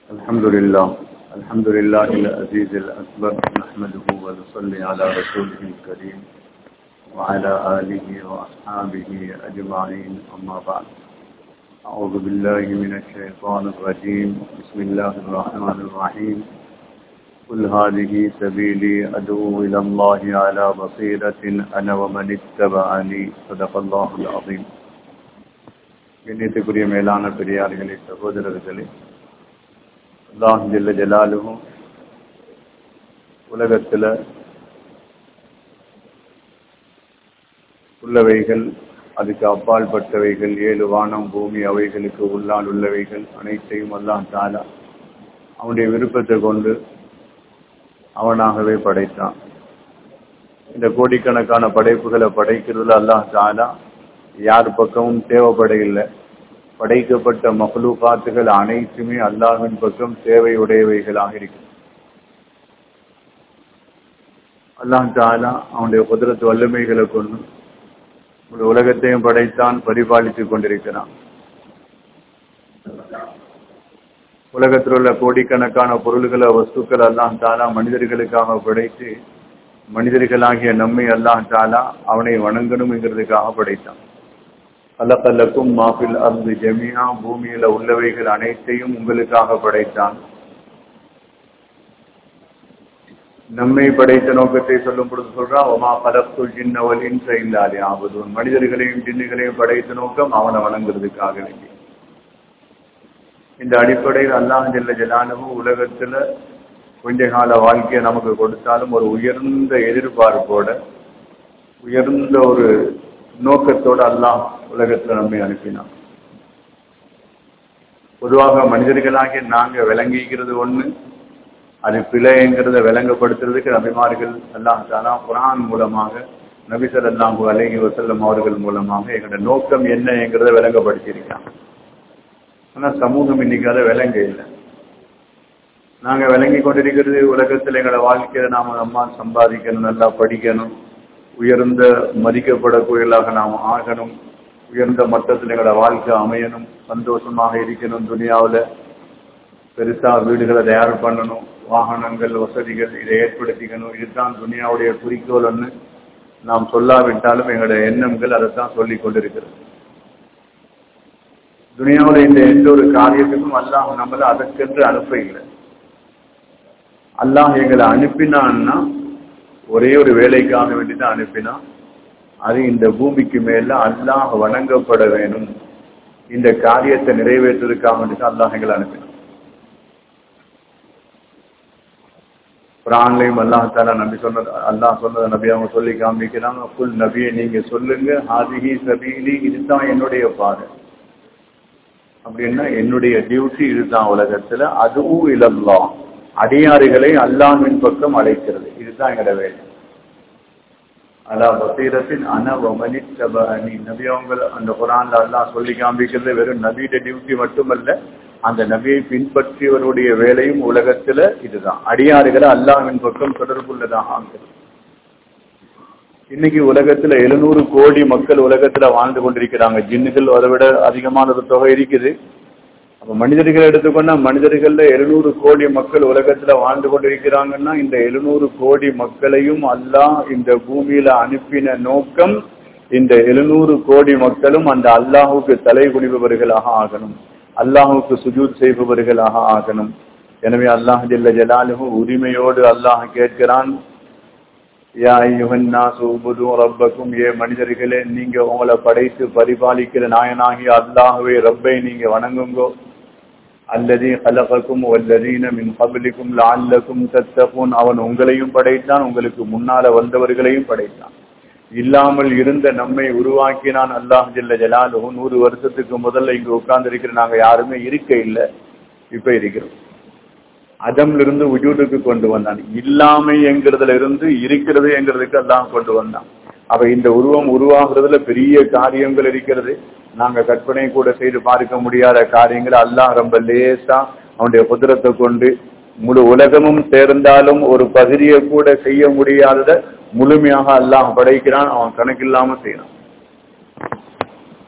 الحمد لله الحمد لله العزيز الأكبر نحمده ونصلي على رسوله الكريم وعلى آله وأصحابه أجمعين أما بعد أعوذ بالله من الشيطان الرجيم بسم الله الرحمن الرحيم قل هذه سبيلي أدعو إلى الله على بصيرة أنا ومن اتبعني صدق الله العظيم கண்ணியத்துக்குரிய மேலான பெரியார்களே சகோதரர்களே அல்லாஹ் ஜல்ல ஜலாலுவும் உலகத்தில் உள்ளவைகள் அதுக்கு அப்பால் பட்டவைகள் ஏழு வானம் பூமி அவைகளுக்கு உள்ளால் உள்ளவைகள் அனைத்தையும் அல்லாஹ் தாலா அவனுடைய விருப்பத்தை கொண்டு அவனாகவே படைத்தான் இந்த கோடிக்கணக்கான படைப்புகளை படைக்கிறதுல அல்லாஹ் தாலா யார் பக்கமும் தேவைப்பட இல்லை படைக்கப்பட்ட மகளூகாத்துகள் அனைத்துமே அல்லாஹின் பக்கம் தேவையுடையவைகளாக இருக்கு அல்லாஹ் தாலா அவனுடைய குதிரத்து வல்லமைகளை கொண்டு ஒரு உலகத்தையும் படைத்தான் பரிபாலித்துக் கொண்டிருக்கிறான் உலகத்தில் உள்ள கோடிக்கணக்கான பொருள்களை வஸ்துக்கள் அல்லாஹ் தாலா மனிதர்களுக்காக படைத்து மனிதர்களாகிய நம்மை அல்லாஹ் தாலா அவனை வணங்கணும்ங்கிறதுக்காக படைத்தான் கலக்கல்லக்கும் மாஃபில் அருந்து ஜமியா பூமியில உள்ளவைகள் அனைத்தையும் உங்களுக்காக படைத்தான் நம்மை படைத்த நோக்கத்தை சொல்லும் பொழுது சொல்றான் ஒமா கலப்புல் ஜின்னவல் இன்ச இல்லாலே ஆவது மனிதர்களையும் ஜின்னுகளையும் படைத்த நோக்கம் அவனை வணங்குறதுக்காக வேண்டி இந்த அடிப்படையில் அல்லாஹ் ஜல்ல ஜலானவும் உலகத்துல கொஞ்ச கால வாழ்க்கையை நமக்கு கொடுத்தாலும் ஒரு உயர்ந்த எதிர்பார்ப்போட உயர்ந்த ஒரு நோக்கத்தோடு அல்லாஹ் உலகத்தில் நம்மை அனுப்பினான் பொதுவாக மனிதர்களாகிய நாங்க விளங்கிக்கிறது ஒண்ணு அது பிழைங்கிறத விளங்கப்படுத்துறதுக்கு நபிமார்கள் அல்லாஹ் தாலா குரான் மூலமாக நபிசல் அல்லாஹு அலஹி வசல்லம் அவர்கள் மூலமாக எங்களோட நோக்கம் என்னங்கிறத விளங்கப்படுத்தியிருக்காங்க ஆனா சமூகம் இன்னைக்கு அதை விளங்க இல்லை நாங்க விளங்கி கொண்டிருக்கிறது உலகத்தில் எங்களோட வாழ்க்கையில நாம அம்மா சம்பாதிக்கணும் நல்லா படிக்கணும் உயர்ந்த மதிக்கப்படக்கூடியலாக நாம் ஆகணும் உயர்ந்த மட்டத்தில் எங்களோட வாழ்க்கை அமையணும் சந்தோஷமாக இருக்கணும் துனியாவில் பெருசா வீடுகளை தயார் பண்ணணும் வாகனங்கள் வசதிகள் இதை ஏற்படுத்திக்கணும் இதுதான் துனியாவுடைய குறிக்கோள்னு நாம் சொல்லாவிட்டாலும் எங்களுடைய எண்ணங்கள் அதைத்தான் சொல்லிக் கொண்டிருக்கிறது துனியாவில் இந்த எந்த ஒரு காரியத்துக்கும் அல்லாஹ் நம்மள அதற்கென்று அனுப்ப இல்லை அல்லாஹ் எங்களை அனுப்பினான்னா ஒரே ஒரு வேலைக்காக வேண்டிதான் அனுப்பினா அது இந்த பூமிக்கு மேல அல்லாஹ் வணங்கப்பட வேணும் இந்த காரியத்தை நிறைவேற்றுவதற்காக வேண்டி அல்லாஹ் எங்களை அனுப்பினான் குரான்லையும் அல்லாஹ் தாலா நபி சொன்னது அல்லாஹ் சொன்னதை நபி அவங்க சொல்லி காமிக்கிறாங்க புல் நபியை நீங்க சொல்லுங்க ஹாதிஹி சபீலி இதுதான் என்னுடைய பாதை அப்படின்னா என்னுடைய டியூட்டி இதுதான் உலகத்துல அதுவும் இலல்லாம் அடியாறுகளை அல்லாஹின் பக்கம் அழைக்கிறது இதுதான் எங்களோட வேலை அலா பசீரத்தின் அனவமனி அணி நபி அவங்க அந்த குரான்ல அல்லாஹ் சொல்லி காமிக்கிறது வெறும் நபியோட டியூட்டி மட்டுமல்ல அந்த நபியை பின்பற்றியவருடைய வேலையும் உலகத்துல இதுதான் அடியாறுகளை அல்லாஹின் பக்கம் தொடர்புள்ளதாக ஆகிறது இன்னைக்கு உலகத்துல எழுநூறு கோடி மக்கள் உலகத்துல வாழ்ந்து கொண்டிருக்கிறாங்க ஜின்னுகள் அதை விட அதிகமான ஒரு தொகை இருக்குது அப்ப மனிதர்களை எடுத்துக்கொண்டா மனிதர்கள்ல எழுநூறு கோடி மக்கள் உலகத்துல வாழ்ந்து கொண்டிருக்கிறாங்கன்னா இந்த எழுநூறு கோடி மக்களையும் அல்லாஹ் இந்த பூமியில அனுப்பின நோக்கம் இந்த எழுநூறு கோடி மக்களும் அந்த அல்லாஹுக்கு தலை குனிபவர்களாக ஆகணும் அல்லாஹுக்கு சுஜூத் செய்பவர்களாக ஆகணும் எனவே அல்லாஹ் ஜல்ல ஜலாலுஹு உரிமையோடு அல்லாஹ் கேட்கிறான் யா யுஹன்னாசு உபுது ரப்பக்கும் ஏ மனிதர்களே நீங்க உங்களை படைத்து பரிபாலிக்கிற நாயனாகி அல்லாஹுவே ரப்பை நீங்க வணங்குங்கோ அல்லதி கலகக்கும் வல்லதீன மின் கபலிக்கும் லால்லக்கும் தத்தகும் அவன் உங்களையும் படைத்தான் உங்களுக்கு முன்னால வந்தவர்களையும் படைத்தான் இல்லாமல் இருந்த நம்மை உருவாக்கினான் அல்லாஹ் ஜல்ல ஜலாலு நூறு வருஷத்துக்கு முதல்ல இங்க உட்கார்ந்து இருக்கிற நாங்க யாருமே இருக்க இல்லை இப்ப இருக்கிறோம் அதம்ல இருந்து உஜூடுக்கு கொண்டு வந்தான் இல்லாமை என்கிறதுல இருந்து இருக்கிறது என்கிறதுக்கு எல்லாம் கொண்டு வந்தான் அவ இந்த உருவம் உருவாகிறதுல பெரிய காரியங்கள் இருக்கிறது நாங்க கற்பனை கூட செய்து பார்க்க முடியாத காரியங்களை அல்லாஹ் ரொம்ப லேசா அவனுடைய குதிரத்தை கொண்டு முழு உலகமும் சேர்ந்தாலும் ஒரு பகுதியை கூட செய்ய முடியாதத முழுமையாக அல்லாஹ் படைக்கிறான் அவன் கணக்கில்லாம செய்யறான்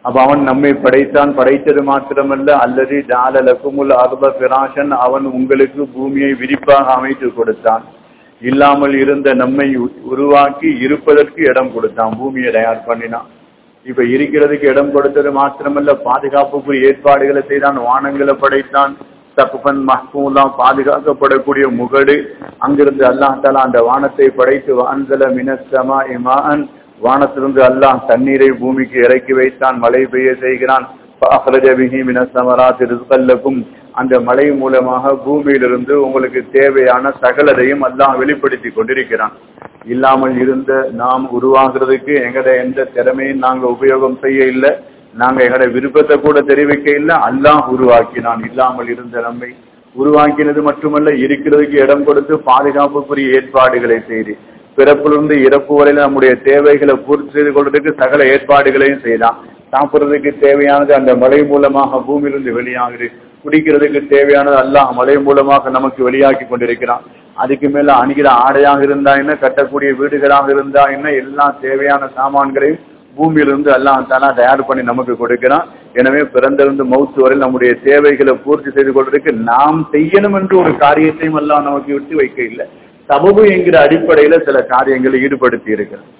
அப்ப அவன் நம்மை படைத்தான் படைத்தது மாத்திரமல்ல அல்லது ஜாலலக்குமுல் அர்ப பிராஷன் அவன் உங்களுக்கு பூமியை விரிப்பாக அமைத்து கொடுத்தான் இல்லாமல் இருந்த நம்மை உ- உருவாக்கி இருப்பதற்கு இடம் கொடுத்தான் பூமியை தயார் பண்ணினான் இப்ப இருக்கிறதுக்கு இடம் கொடுத்தது மாத்திரமல்ல பாதுகாப்புக்குரிய ஏற்பாடுகளை செய்தான் வானங்களை படைத்தான் சக்குபன் மஹ்பூலாம் பாதுகாக்கப்படக்கூடிய முகடு அங்கிருந்து அல்லாஹ் தாலா அந்த வானத்தை படைத்து வான்தல மினசமா இமான் வானத்திலிருந்து அல்லாஹ் தண்ணீரை பூமிக்கு இறக்கி வைத்தான் மழை பெய்ய செய்கிறான் فأخرج به من الثمرات رزقا لكم. அந்த மழை மூலமாக பூமியிலிருந்து உங்களுக்கு தேவையான சகலதையும் அல்லாஹ் வெளிப்படுத்தி கொண்டிருக்கிறான் இல்லாமல் இருந்த நாம் உருவாகிறதுக்கு எங்கட எந்த திறமையும் நாங்க உபயோகம் செய்ய இல்லை நாங்க எங்கட விருப்பத்தை கூட தெரிவிக்க இல்லை அல்லாஹ் உருவாக்கினான் இல்லாமல் இருந்த நம்மை உருவாக்கினது மட்டுமல்ல இருக்கிறதுக்கு இடம் கொடுத்து பாதுகாப்புக்குரிய ஏற்பாடுகளை செய்து பிறப்பிலிருந்து இறப்பு வரையில நம்முடைய தேவைகளை பூர்த்தி செய்து கொள்றதுக்கு சகல ஏற்பாடுகளையும் செய்தான் சாப்பிடுறதுக்கு தேவையானது அந்த மழை மூலமாக பூமியிலிருந்து வெளியாகுது குடிக்கிறதுக்கு தேவையானது அல்லாஹ் மழை மூலமாக நமக்கு வெளியாக்கி கொண்டிருக்கிறான் அதுக்கு மேல அணிகிற ஆடையாக இருந்தா என்ன கட்டக்கூடிய வீடுகளாக இருந்தா என்ன எல்லா தேவையான சாமான்களையும் பூமியிலிருந்து அல்லாஹ் தானா தயார் பண்ணி நமக்கு கொடுக்கிறான் எனவே பிறந்திருந்து மௌத்து வரை நம்முடைய தேவைகளை பூர்த்தி செய்து கொள்றதுக்கு நாம் செய்யணும் என்று ஒரு காரியத்தையும் அல்லாஹ் நமக்கு விட்டு வைக்க இல்லை சபபு என்கிற அடிப்படையில சில காரியங்களை ஈடுபடுத்தி இருக்கிறார்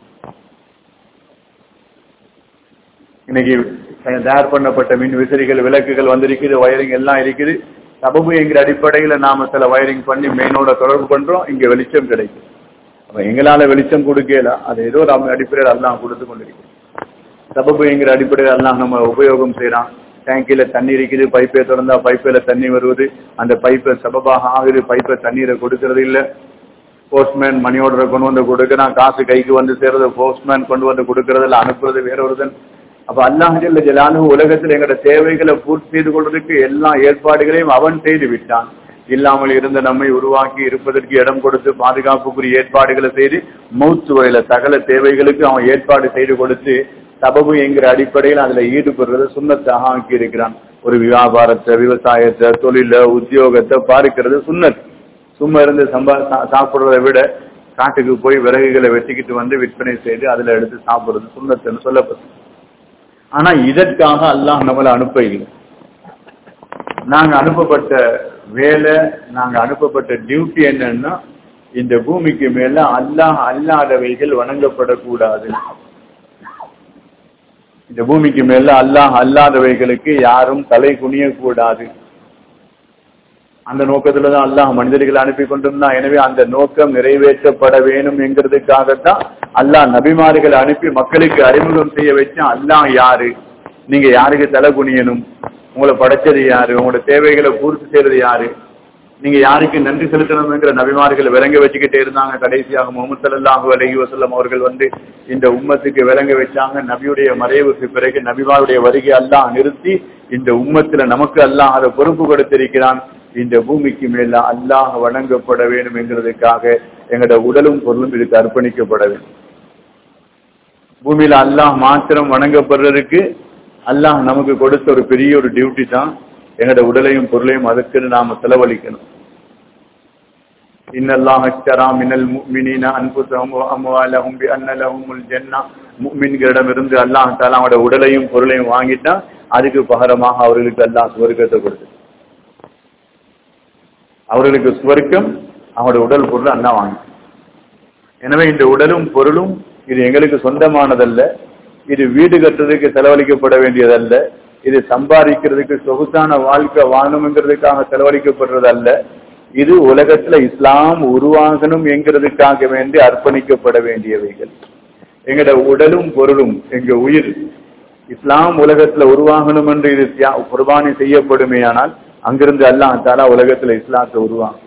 இன்னைக்கு தயார் பண்ணப்பட்ட மின் விசிறிகள் விளக்குகள் வந்திருக்குது வயரிங் எல்லாம் இருக்குது சபபு என்கிற அடிப்படையில நாம சில வயரிங் பண்ணி மெயினோட தொடர்பு பண்றோம் இங்க வெளிச்சம் கிடைக்கும் அப்ப எங்களால வெளிச்சம் கொடுக்கல அது ஏதோ ஒரு அம- அடிப்படையில் அல்லாஹ் கொடுத்து கொண்டிருக்கிறோம் சபபு என்கிற அடிப்படையில் எல்லாம் நம்ம உபயோகம் செய்யறோம் டேங்கில தண்ணி இருக்குது பைப்பை திறந்தா பைப்பில தண்ணி வருவது அந்த பைப்பை சபபாக ஆகுது பைப்பை தண்ணீரை கொடுக்கறது இல்ல போஸ்ட்மேன் மணி ஆர்டரை கொண்டு வந்து கொடுக்கறான் காசு கைக்கு வந்து சேர்றது போஸ்ட்மேன் கொண்டு வந்து கொடுக்கறது இல்ல அனுப்புறது வேற ஒருதன் அப்ப அல்லாஹ் ஜல்ல ஜலாலுஹு உலகத்தில் எங்களோட தேவைகளை பூர்த்தி செய்து கொள்வதற்கு எல்லா ஏற்பாடுகளையும் அவன் செய்து விட்டான் இல்லாமல் இருந்த நம்மை உருவாக்கி இருப்பதற்கு இடம் கொடுத்து பாதுகாப்புக்குரிய ஏற்பாடுகளை செய்து மௌத்து வரையில சகல தேவைகளுக்கு அவன் ஏற்பாடு செய்து கொடுத்து சபபு என்கிற அடிப்படையில் அதுல ஈடுபடுறத சுண்ணத்தாக ஆக்கி இருக்கிறான் ஒரு வியாபாரத்தை விவசாயத்தை தொழில உத்தியோகத்தை பார்க்கிறது சுண்ணத் சும்மா இருந்து சம்பா சா- சாப்பிடுறதை விட காட்டுக்கு போய் விறகுகளை வெட்டிக்கிட்டு வந்து விற்பனை செய்து அதுல எடுத்து சாப்பிடுறது சுண்ணத்துன்னு சொல்லப்படும் ஆனா இதற்காக அல்லாஹ் நம்மளை அனுப்ப இல்லை நாங்க அனுப்பப்பட்ட வேலை நாங்க அனுப்பப்பட்ட டியூட்டி என்னன்னா இந்த பூமிக்கு மேல அல்லாஹ் அல்லாதவைகள் வணங்கப்படக்கூடாது இந்த பூமிக்கு மேல அல்லாஹ் அல்லாதவைகளுக்கு யாரும் தலை குனியக்கூடாது அந்த நோக்கத்துல தான் அல்லாஹ் மனிதர்களை அனுப்பி கொண்டிருந்தான் எனவே அந்த நோக்கம் நிறைவேற்றப்பட வேணும் என்கிறதுக்காகத்தான் அல்லாஹ் நபிமார்களை அனுப்பி மக்களுக்கு அறிமுகம் செய்ய வச்சான் அல்லாஹ் யாரு நீங்க யாருக்கு தலை குனியணும் உங்களை படைச்சது யாரு உங்களோட தேவைகளை பூர்த்தி செய்யறது யாரு நீங்க யாருக்கு நன்றி செலுத்தணுங்கிற நபிமார்கள் விளங்க வச்சுக்கிட்டே இருந்தாங்க கடைசியாக முகமது ஸல்லல்லாஹு அலைஹி வஸல்லம் அவர்கள் வந்து இந்த உம்மத்துக்கு விளங்க வச்சாங்க நபியுடைய மறைவுக்கு பிறகு நபிமாருடைய வருகை அல்லாஹ் நிறுத்தி இந்த உம்மத்துல நமக்கு அல்லாஹ் அதை பொறுப்பு கொடுத்திருக்கிறான் இந்த பூமிக்கு மேல அல்லாஹ் வணங்கப்பட வேண்டும் என்கிறதுக்காக எங்களோட உடலும் பொருளும் இதுக்கு அர்ப்பணிக்கப்பட வேண்டும் பூமியில அல்லாஹ் மாத்திரம் வணங்கப்படுறதுக்கு அல்லாஹ் நமக்கு கொடுத்த ஒரு பெரிய ஒரு டியூட்டி தான் எங்களோட உடலையும் பொருளையும் அதற்கு நாம செலவழிக்கணும் இன்னல்லாஹ் அஷ்டரா மினல் முஃமினீன அன்ஃபுஸஹும் வ அம்வாலஹும் பிஅன்ன லஹுமுல் ஜன்னah முஃமின்களிடம் இருந்து அல்லாஹ் தஆலா அவருடைய உடலையும் பொருளையும் வாங்கிட்டா அதுக்கு பகரமாக அவர்களுக்கு அல்லாஹ் சுவர்க்கத்தை கொடுத்து அவர்களுக்கு சுவர்க்கம் அவருடைய உடல் பொருள் அண்ணா வாங்கி எனவே இந்த உடலும் பொருளும் இது எங்களுக்கு சொந்தமானதல்ல இது வீடு கட்டுறதுக்கு செலவழிக்கப்பட வேண்டியதல்ல இது சம்பாதிக்கிறதுக்கு சொகுசான வாழ்க்கை வாழணுங்கிறதுக்காக செலவழிக்கப்படுறது அல்ல இது உலகத்துல இஸ்லாம் உருவாகணும் என்கிறதுக்காக வேண்டி அர்ப்பணிக்கப்பட வேண்டியவைகள் எங்கட உடலும் பொருளும் எங்க உயிர் இஸ்லாம் உலகத்துல உருவாகணும் என்று இது தியா- குர்பானி செய்யப்படுமேயானால் அங்கிருந்து அல்லாஹ் தாலா உலகத்துல இஸ்லாத்தை உருவாகும்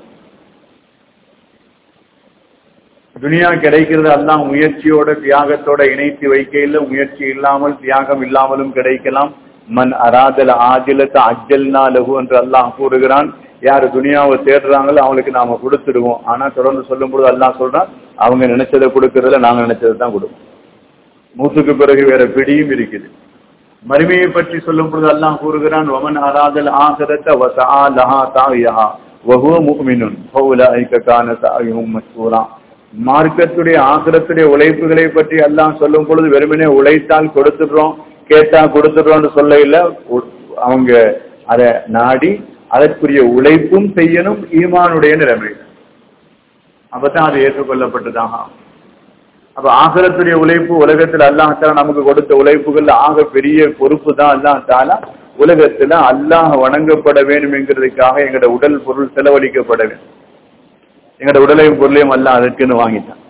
துனியா கிடைக்கிறது அல்லாஹ் முயற்சியோட தியாகத்தோட இணைத்து வைக்கையில் முயற்சி இல்லாமல் தியாகம் இல்லாமலும் கிடைக்கலாம் மன் அராதல் ஆஜிலத்தை அஜல்னா லகு என்று அல்லாஹ் கூறுகிறான் யார் துனியாவை தேடுறாங்களோ அவங்களுக்கு நாம கொடுத்துடுவோம் ஆனா தொடர்ந்து சொல்லும் பொழுது அல்லாஹ் சொல்றான் அவங்க நினைச்சதை கொடுக்கறதுல நாங்க நினைச்சதை தான் கொடுப்போம் மூத்துக்கு பிறகு வேற பிடியும் இருக்குது மறுமையை பற்றி சொல்லும் பொழுது அல்லாஹ் கூறுகிறான் வமன் அராதல் ஆகரத்த வசஆ லஹா தாவியஹா வஹுவ முஃமினுன் ஃபௌலாயிக கான சாயுஹும் மஷ்கூரா மார்க்கத்துடைய ஆகிரத்துடைய உழைப்புகளை பற்றி அல்லாஹ் சொல்லும் பொழுது வெறுமனே உழைத்தால் கொடுத்துடுறோம் கேட்டா கொடுத்துடுறோம்னு சொல்ல இல்ல உ- அவங்க அதை நாடி அதற்குரிய உழைப்பும் செய்யணும் ஈமானுடைய நிலைமை அப்பதான் அது ஏற்றுக்கொள்ளப்பட்டதாக ஆகும். அப்ப ஆகலத்துடைய உழைப்பு உலகத்துல அல்லாஹால நமக்கு கொடுத்த உழைப்புகள்ல ஆக பெரிய பொறுப்பு தான் அல்லாஹால உலகத்துல அல்லாஹ் வணங்கப்பட வேண்டும் என்கிறதுக்காக எங்களோட உடல் பொருள் செலவழிக்கப்பட வேண்டும் எங்களோட உடலையும் பொருளையும் அல்லாஹ் அதற்குன்னு வாங்கிட்டான்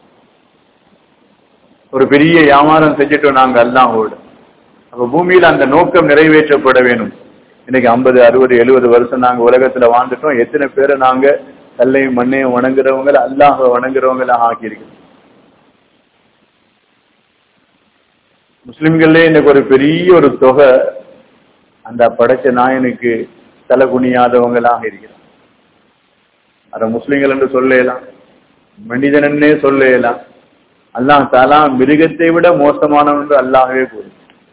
ஒரு பெரிய வியாபாரம் செஞ்சுட்டோம் நாங்க அல்லாஹோடு அப்ப பூமியில அந்த நோக்கம் நிறைவேற்றப்பட வேணும் இன்னைக்கு ஐம்பது அறுபது எழுபது வருஷம் நாங்க உலகத்துல வாழ்ந்துட்டோம் எத்தனை பேரை நாங்க கல்லையும் மண்ணையும் வணங்குறவங்கள அல்லாஹ் வணங்குறவங்கள ஆக்கியிருக்கோம் முஸ்லிம்களே இன்னைக்கு ஒரு பெரிய ஒரு தொகை அந்த படைச்ச நாயனுக்கு தலை குனியாதவங்களாக இருக்கிறார் அத முஸ்லிம்கள் என்று சொல்லலாம் மனிதனன்னே சொல்லலாம் அல்லாஹ் தாலா மிருகத்தை விட மோசமானவன் என்று அல்லாஹவே கூறு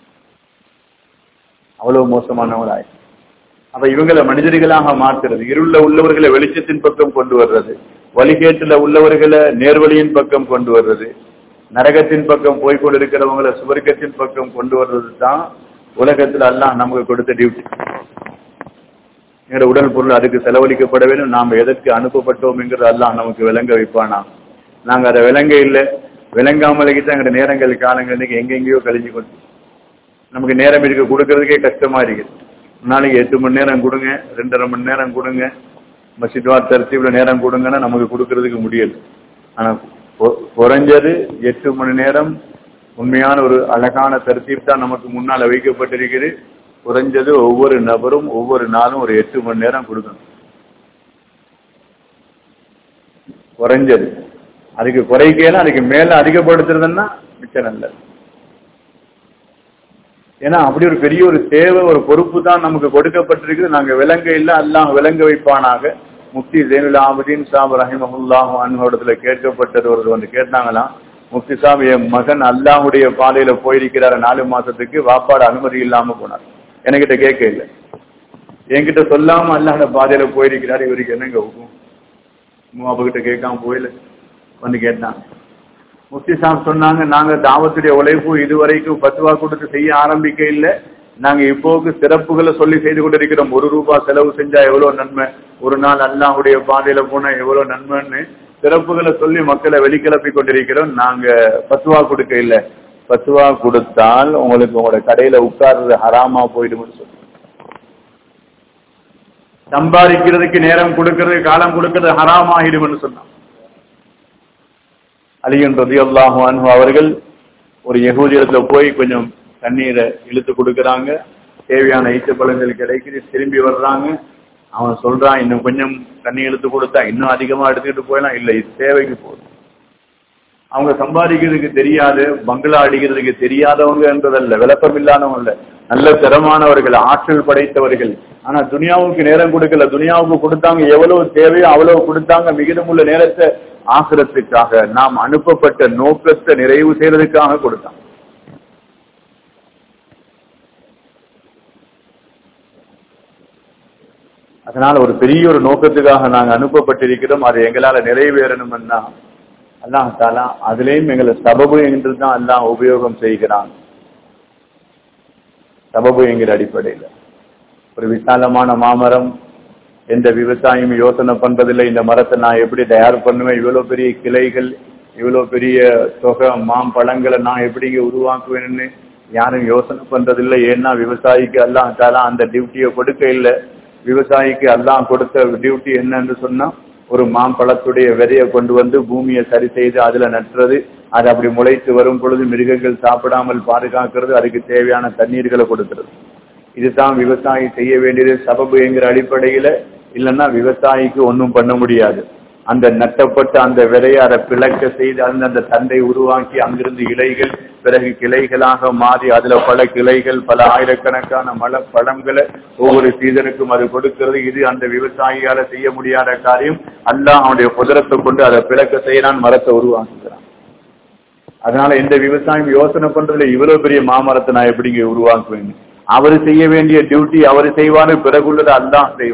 அவ்வளவு மோசமானவராய் அப்ப இவங்களை மனிதர்களாக மாற்றுறது இருள உள்ளவர்களை வெளிச்சத்தின் பக்கம் கொண்டு வர்றது வழிகேட்டுல உள்ளவர்களை நேர்வழியின் பக்கம் கொண்டு வர்றது நரகத்தின் பக்கம் போய் கொண்டிருக்கிறவங்களை சுவர்க்கத்தின் பக்கம் கொண்டு வர்றது தான் உலகத்துல அல்லாஹ் நமக்கு கொடுத்த டியூட்டி எங்களோட உடல் பொருள் அதுக்கு செலவழிக்கப்பட வேண்டும் நாம் எதற்கு அனுப்பப்பட்டோம் என்கிறது அல்லாஹ் நமக்கு விளங்க வைப்பானா நாங்க அதை விளங்க இல்லை விளங்காமலுக்கு தான் எங்களோட நேரங்கள் காலங்கள் இன்னைக்கு எங்கெங்கேயோ கழிஞ்சு கொண்டு நமக்கு நேரம் இருக்க கொடுக்கறதுக்கே கஷ்டமா இருக்குது ஒரு நாளைக்கு எட்டு மணி நேரம் கொடுங்க ரெண்டரை மணி நேரம் கொடுங்க மசித்வா தரிசீவுல நேரம் கொடுங்கன்னா நமக்கு கொடுக்கறதுக்கு முடியல ஆனா கொ- குறைஞ்சது எட்டு மணி நேரம் உண்மையான ஒரு அழகான தரிசீப் தான் நமக்கு முன்னால் வைக்கப்பட்டிருக்குது குறைஞ்சது ஒவ்வொரு நபரும் ஒவ்வொரு நாளும் ஒரு எட்டு மணி நேரம் கொடுக்கணும் குறைஞ்சது அதுக்கு குறைக்கல அதுக்கு மேல அதிகப்படுத்துறதுன்னா மிச்சம் நல்லது ஏன்னா அப்படி ஒரு பெரிய ஒரு தேவை ஒரு பொறுப்பு தான் நமக்கு கொடுக்கப்பட்டிருக்குது நாங்க விலங்க இல்ல அல்லாஹ் விலங்க வைப்பானாக முஃப்தி ஜெயினுல் ஆபதீன் சாப் ரஹிமஹுல்லாஹ் அன்ஹோடத்துல கேட்கப்பட்டது ஒரு வந்து கேட்டாங்களாம் முஃப்தி சாப் என் மகன் அல்லாஹுடைய பாதையில போயிருக்கிறாரு நாலு மாசத்துக்கு வாப்பாட அனுமதி இல்லாம போனார் என்கிட்ட கேட்க இல்லை என்கிட்ட சொல்லாம அல்லாஹோட பாதையில போயிருக்கிறாரு இவருக்கு என்னங்க hukum? மூவாப்ப கிட்ட கேட்காம போயில வந்து கேட்டாங்க முஃப்தி சாப் சொன்னாங்க நாங்க தாவத்துடைய உழைப்பு இதுவரைக்கும் பத்துவா கொடுத்து செய்ய ஆரம்பிக்க இல்லை நாங்க இப்போக்கு சிறப்புகளை சொல்லி செய்து கொண்டிருக்கிறோம் ஒரு ரூபாய் செலவு செஞ்சா எவ்வளவு நன்மை ஒரு நாள் அல்லாஹ்வுடைய பாதையில போனா எவ்வளவு நன்மைன்னு சிறப்புகளை சொல்லி மக்களை வெளிக்கிளப்பி கொண்டிருக்கிறோம் நாங்க பத்துவா கொடுக்க இல்லை பத்துவா கொடுத்தால் உங்களுக்கு உங்களோட கடையில உட்கார்றது ஹராமா போயிடும்னு சொல்லி சம்பாதிக்கிறதுக்கு நேரம் கொடுக்கறது காலம் கொடுக்கறது ஹராம் ஆகிடும்னு சொன்னான் அலியன் ரதி அல்லாஹு அன்ஹு அவர்கள் ஒரு யகூதியத்துல போய் கொஞ்சம் தண்ணீரை இழுத்து கொடுக்கறாங்க தேவையான ஈச்சப்பழங்கள் கிடைக்குது திரும்பி வர்றாங்க அவன் சொல்றான் இன்னும் கொஞ்சம் தண்ணி இழுத்து கொடுத்தா இன்னும் அதிகமா எடுத்துக்கிட்டு போயலாம் இல்ல இது தேவைக்கு போதும் அவங்க சம்பாதிக்கிறதுக்கு தெரியாது பங்களா அடிக்கிறதுக்கு தெரியாதவங்க என்றதல்ல விளக்கம் இல்லாதவங்க இல்ல நல்ல திறமானவர்கள் ஆற்றல் படைத்தவர்கள் ஆனா துனியாவுக்கு நேரம் கொடுக்கல துனியாவுக்கு கொடுத்தாங்க எவ்வளவு தேவையோ அவ்வளவு கொடுத்தாங்க மிகுதமுள்ள நேரத்தை ஆசிரத்துக்காக நாம் அனுப்பப்பட்ட நோக்கத்தை நிறைவு செய்யறதுக்காக கொடுத்தாங்க அதனால ஒரு பெரிய ஒரு நோக்கத்துக்காக நாங்க அனுப்பப்பட்டிருக்கிறோம் அது எங்களால நிறைவேறணும்னா அல்லாஹ் தாலா அதுலேயும் எங்களை சபபு என்று தான் அல்லாஹ் உபயோகம் செய்கிறான் சபபு என்கிற அடிப்படையில் ஒரு விசாலமான மாமரம் எந்த விவசாயியும் யோசனை பண்றதில்லை இந்த மரத்தை நான் எப்படி தயார் பண்ணுவேன் இவ்வளவு பெரிய கிளைகள் இவ்வளவு பெரிய தொகை மாம்பழங்களை நான் எப்படி இங்க உருவாக்குவேன்னு யாரும் யோசனை பண்றதில்லை ஏன்னா விவசாயிக்கு அல்லாஹ் தாலா அந்த டியூட்டியை கொடுக்க இல்லை விவசாயிக்கு அல்லாஹ் கொடுத்த டியூட்டி என்னன்னு சொன்னா ஒரு மாம்பழத்துடைய விதையை கொண்டு வந்து பூமியை சரி செய்து அதுல நட்டுறது அது அப்படி முளைத்து வரும் பொழுது மிருகங்கள் சாப்பிடாமல் பாதுகாக்கிறது அதுக்கு தேவையான தண்ணீர்களை கொடுக்கிறது இதுதான் விவசாயி செய்ய வேண்டியது சபபு என்கிற அடிப்படையில இல்லைன்னா விவசாயிக்கு ஒன்றும் பண்ண முடியாது அந்த நட்டப்பட்ட அந்த விதையை அதை பிளக்க செய்து அந்தந்த தண்டை உருவாக்கி அங்கிருந்து இலைகள் பிறகு கிளைகளாக மாறி அதுல பல கிளைகள் பல ஆயிரக்கணக்கான மல பழங்களை ஒவ்வொரு சீசனுக்கும் அது கொடுக்கிறது இது அந்த விவசாயியால செய்ய முடியாத காரியம் அல்லாஹ் அவனுடைய குதிரத்தை கொண்டு அதை பிளக்க செய்யறான் மரத்தை உருவாக்குகிறான் அதனால எந்த விவசாயம் யோசனை பண்றதுல இவ்வளவு பெரிய மாமரத்தை நான் எப்படிங்க உருவாக்குவேன் அவர் செய்ய வேண்டிய டியூட்டி அவர் செய்வாரு பிறகுள்ளது அல்லாஹ் செய்வான்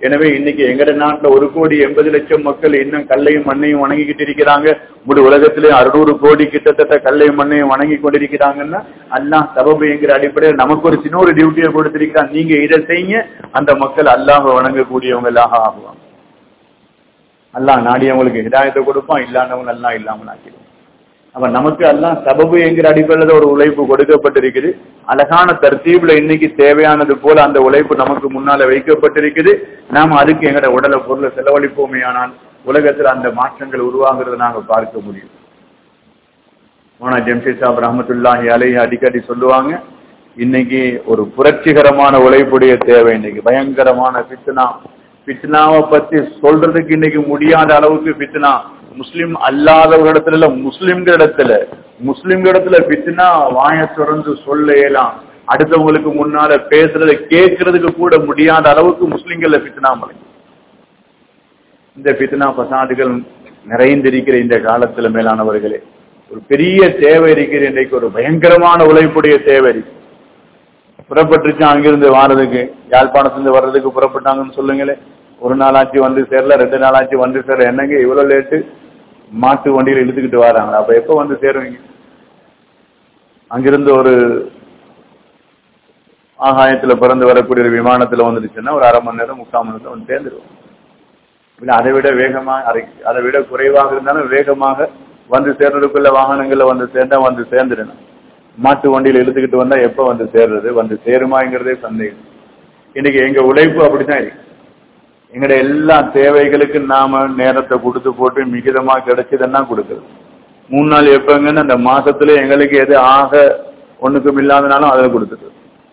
எனவே இன்னைக்கு எங்கட நாட்டுல ஒரு கோடி எண்பது லட்சம் மக்கள் இன்னும் கல்லையும் மண்ணையும் வணங்கிக்கிட்டு இருக்கிறாங்க முழு உலகத்திலே அறுநூறு கோடி கிட்டத்தட்ட கல்லையும் மண்ணையும் வணங்கி கொண்டிருக்கிறாங்கன்னா அல்லாஹ் சபபு என்கிற அடிப்படையில் நமக்கு ஒரு சின்ன ஒரு டியூட்டியை கொடுத்திருக்கிறான் நீங்க இதை செய்யுங்க அந்த மக்கள் அல்லாஹ் வணங்கக்கூடியவங்களாக ஆகுவாங்க அல்லாஹ் நாடியவங்களுக்கு ஹிதாயத்தை கொடுப்பான் இல்லாதவங்க எல்லாம் இல்லாமல் ஆக்கிடுவான் அப்ப நமக்கு எல்லாம் சபபு என்கிற அடிப்படையில் ஒரு உழைப்பு கொடுக்கப்பட்டிருக்குது அழகான தர்த்தீப்ல இன்னைக்கு தேவையானது போல அந்த உழைப்பு நமக்கு முன்னால வைக்கப்பட்டிருக்குது நாம அதுக்கு எங்கட உடலை பொருளை செலவழிப்போமே ஆனால் உலகத்துல அந்த மாற்றங்கள் உருவாகிறத நாங்க பார்க்க முடியும் மோனா ஜம்ஷித் சாப் ரஹமத்துல்லாஹி அலைஹி அடிக்கடி சொல்லுவாங்க இன்னைக்கு ஒரு புரட்சிகரமான உழைப்புடைய தேவை இன்னைக்கு பயங்கரமான பித்னா பித்னாவை பத்தி சொல்றதுக்கு இன்னைக்கு முடியாத அளவுக்கு பித்னா முஸ்லிம் அல்லாதவர்களிடத்துல இல்ல முஸ்லிம்கள் இடத்துல முஸ்லிம்கள் இடத்துல பித்னா வாய திறந்து சொல்ல இயலாம் அடுத்தவங்களுக்கு முன்னால பேசுறதை கேட்கறதுக்கு கூட முடியாத அளவுக்கு முஸ்லிம்கள்ல பித்னா மலை இந்த பித்னா பசாதுகள் நிறைந்திருக்கிற இந்த காலத்துல மேலானவர்களே ஒரு பெரிய தேவை இருக்கிற இன்றைக்கு ஒரு பயங்கரமான உழைப்புடைய தேவை இருக்கு புறப்பட்டுச்சு அங்கிருந்து வாரதுக்கு யாழ்ப்பாணத்திலிருந்து வர்றதுக்கு புறப்பட்டாங்கன்னு சொல்லுங்களே ஒரு நாளாச்சு வந்து சேரல ரெண்டு நாளாச்சு வந்து சேர என்னங்க இவ்வளவு லேட்டு மாட்டு வண்டியில இழுத்துக்கிட்டு வராங்க அப்ப எப்ப வந்து சேருவீங்க அங்கிருந்து ஒரு ஆகாயத்துல பிறந்து வரக்கூடிய ஒரு விமானத்துல வந்துருச்சுன்னா ஒரு அரை மணி நேரம் முக்கால் மணி நேரம் வந்து சேர்ந்துருவோம் இல்ல அதை விட வேகமா அதை விட குறைவாக இருந்தாலும் வேகமாக வந்து சேர்றதுக்குள்ள வாகனங்கள்ல வந்து சேர்ந்தா வந்து சேர்ந்துடணும் மாட்டு வண்டியில இழுத்துக்கிட்டு வந்தா எப்ப வந்து சேர்றது வந்து சேருமாங்கிறதே சந்தேகம் இன்னைக்கு எங்க உழைப்பு அப்படித்தான் இருக்கு எங்கட எல்லா தேவைகளுக்கு நாம நேரத்தை கொடுத்து போட்டு மிகிதமா கிடைச்சதுன்னா கொடுக்குறது மூணு நாள் எப்பங்கன்னு அந்த மாசத்துல எங்களுக்கு எது ஆக ஒண்ணுக்கும் இல்லாதனாலும் அதை கொடுத்துட்டு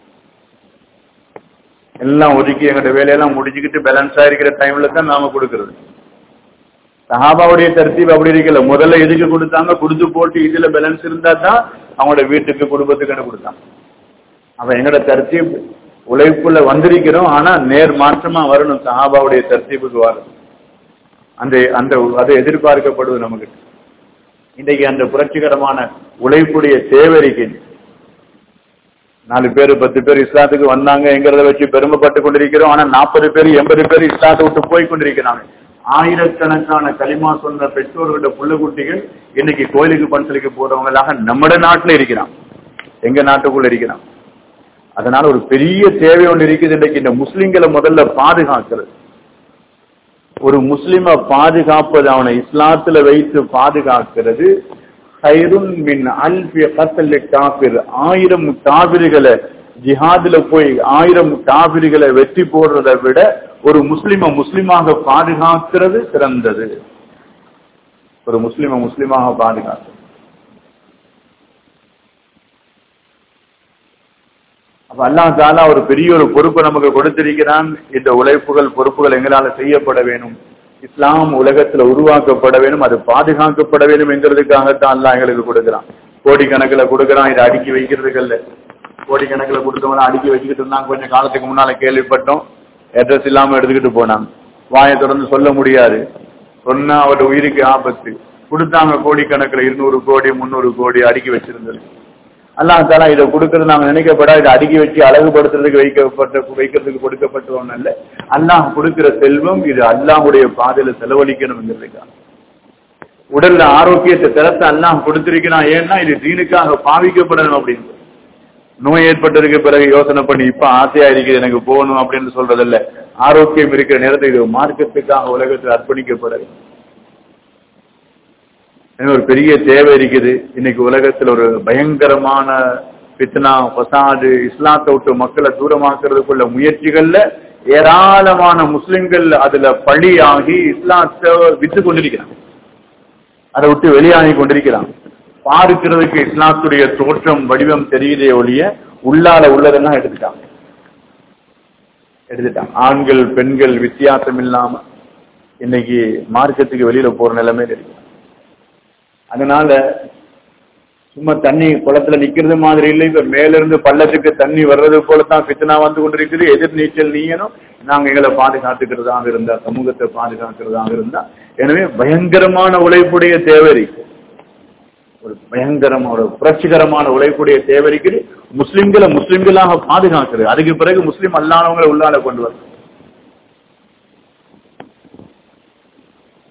எல்லாம் ஒதுக்கி எங்கட வேலையெல்லாம் முடிச்சுக்கிட்டு பேலன்ஸா இருக்கிற டைம்ல தான் நாம கொடுக்கறது சஹாபாவுடைய தர்த்தீப் அப்படி இருக்கல முதல்ல எதுக்கு கொடுத்தாங்க கொடுத்து போட்டு இதுல பேலன்ஸ் இருந்தா தான் அவங்களோட வீட்டுக்கு குடும்பத்துக்கு கொடுத்தாங்க அப்ப எங்கட தர்த்தீப் உழைப்புல வந்திருக்கிறோம் ஆனா நேர் மாற்றமா வரணும் சஹாபாவுடைய தர்த்தீபுக்கு வரணும் அந்த அந்த அது எதிர்பார்க்கப்படுவது நமக்கு இன்றைக்கு அந்த புரட்சிகரமான உழைப்புடைய தேவை இருக்குது நாலு பேர் பத்து பேர் இஸ்லாத்துக்கு வந்தாங்கிறத வச்சு பெருமைப்பட்டு கொண்டிருக்கிறோம் ஆனா நாற்பது பேர் எண்பது பேர் இஸ்லாத்தை விட்டு போய் கொண்டிருக்கிறாங்க ஆயிரக்கணக்கான களிமா சொன்ன பெற்றோர்களோட புள்ள குட்டிகள் இன்னைக்கு கோயிலுக்கு பணிசலுக்கு போறவங்களாக நம்மட நாட்டுல இருக்கிறான் எங்க நாட்டுக்குள்ள இருக்கிறான் அதனால ஒரு பெரிய தேவை ஒன்று இருக்குது இன்றைக்கு இந்த முஸ்லிம்களை முதல்ல பாதுகாக்கிறது ஒரு முஸ்லிம பாதுகாப்பது அவனை இஸ்லாத்துல வைத்து பாதுகாக்கிறது ஹைருன் மின் அல்பி கத்தல் காபிர் ஆயிரம் காபிர்களை ஜிஹாதுல போய் ஆயிரம் காபிர்களை வெற்றி போடுறதை விட ஒரு முஸ்லிம முஸ்லிமாக பாதுகாக்கிறது சிறந்தது ஒரு முஸ்லிம முஸ்லிமாக பாதுகாக்கிறது அப்ப அல்லா தாலா ஒரு பெரிய ஒரு பொறுப்பு நமக்கு கொடுத்திருக்கிறான் இந்த உழைப்புகள் பொறுப்புகள் எங்களால செய்யப்பட வேணும் இஸ்லாம் உலகத்துல உருவாக்கப்பட வேணும் அது பாதுகாக்கப்பட வேணும் என்கிறதுக்காகத்தான் அல்லா எங்களுக்கு கொடுக்கிறான் கோடிக்கணக்கில் கொடுக்கிறான் இதை அடுக்கி வைக்கிறதுக்கு இல்ல கோடிக்கணக்கில் கொடுத்தவன அடுக்கி வச்சுக்கிட்டு இருந்தாங்க கொஞ்சம் காலத்துக்கு முன்னால கேள்விப்பட்டோம் அட்ரஸ் இல்லாம எடுத்துக்கிட்டு போனாங்க வாயை தொடர்ந்து சொல்ல முடியாது சொன்னா அவரோட உயிருக்கு ஆபத்து கொடுத்தாங்க கோடிக்கணக்கில் இருநூறு கோடி முந்நூறு கோடி அடுக்கி வச்சிருந்தது அல்லாஹ் தாலா இதை கொடுக்கறது நாங்க நினைக்கப்படா இதை அடுக்கி வச்சு அழகுபடுத்துறதுக்கு வைக்கப்பட்ட வைக்கிறதுக்கு கொடுக்கப்பட்ட ஒண்ணு அல்ல அல்லாஹ் கொடுக்கிற செல்வம் இது அல்லாஹுடைய பாதையில செலவழிக்கணுங்கிறதுக்காக உடல்ல ஆரோக்கியத்தை திறத்த அல்லாஹ் கொடுத்திருக்கிறான் ஏன்னா இது தீனுக்காக பாவிக்கப்படணும் அப்படின்னு நோய் ஏற்பட்டதுக்கு பிறகு யோசனை பண்ணி இப்ப ஆசையா இருக்குது எனக்கு போகணும் அப்படின்னு சொல்றதில்ல ஆரோக்கியம் இருக்கிற நேரத்தில் இது மார்க்கத்துக்காக உலகத்தில் அர்ப்பணிக்கப்படது ஒரு பெரிய தேவை இருக்குது இன்னைக்கு உலகத்துல ஒரு பயங்கரமான பித்னா பசாது இஸ்லாத்தை விட்டு மக்களை தூரமாக்குறதுக்குள்ள முயற்சிகள்ல ஏராளமான முஸ்லிம்கள் அதுல பழியாகி இஸ்லாத்தை வித்து கொண்டிருக்கிறாங்க அதை விட்டு வெளியாகி கொண்டிருக்கிறாங்க பார்க்கிறதுக்கு இஸ்லாத்துடைய தோற்றம் வடிவம் தெரியுதே ஒழிய உள்ளால உள்ளதெல்லாம் எடுத்துட்டாங்க எடுத்துட்டாங்க ஆண்கள் பெண்கள் வித்தியாசம் இல்லாம இன்னைக்கு மார்க்கத்துக்கு வெளியில போற நிலைமை இருக்கு அதனால சும்மா தண்ணி குளத்துல நிக்கிறது மாதிரி இல்லை இப்ப மேல இருந்து பள்ளத்துக்கு தண்ணி வர்றது போலதான் பித்தனா வந்து கொண்டிருக்குது எதிர் நீச்சல் நீயனும் நாங்க எங்களை பாதுகாத்துக்கிறதாக இருந்தா சமூகத்தை பாதுகாக்கிறதாக இருந்தா எனவே பயங்கரமான உழைப்புடைய தேவை இருக்கு ஒரு பயங்கரமான ஒரு புரட்சிகரமான உழைப்புடைய தேவை இருக்குது முஸ்லிம்களை முஸ்லிம்களாக பாதுகாக்கிறது அதுக்கு பிறகு முஸ்லிம் அல்லாதவங்களை உள்ளால கொண்டு வரும்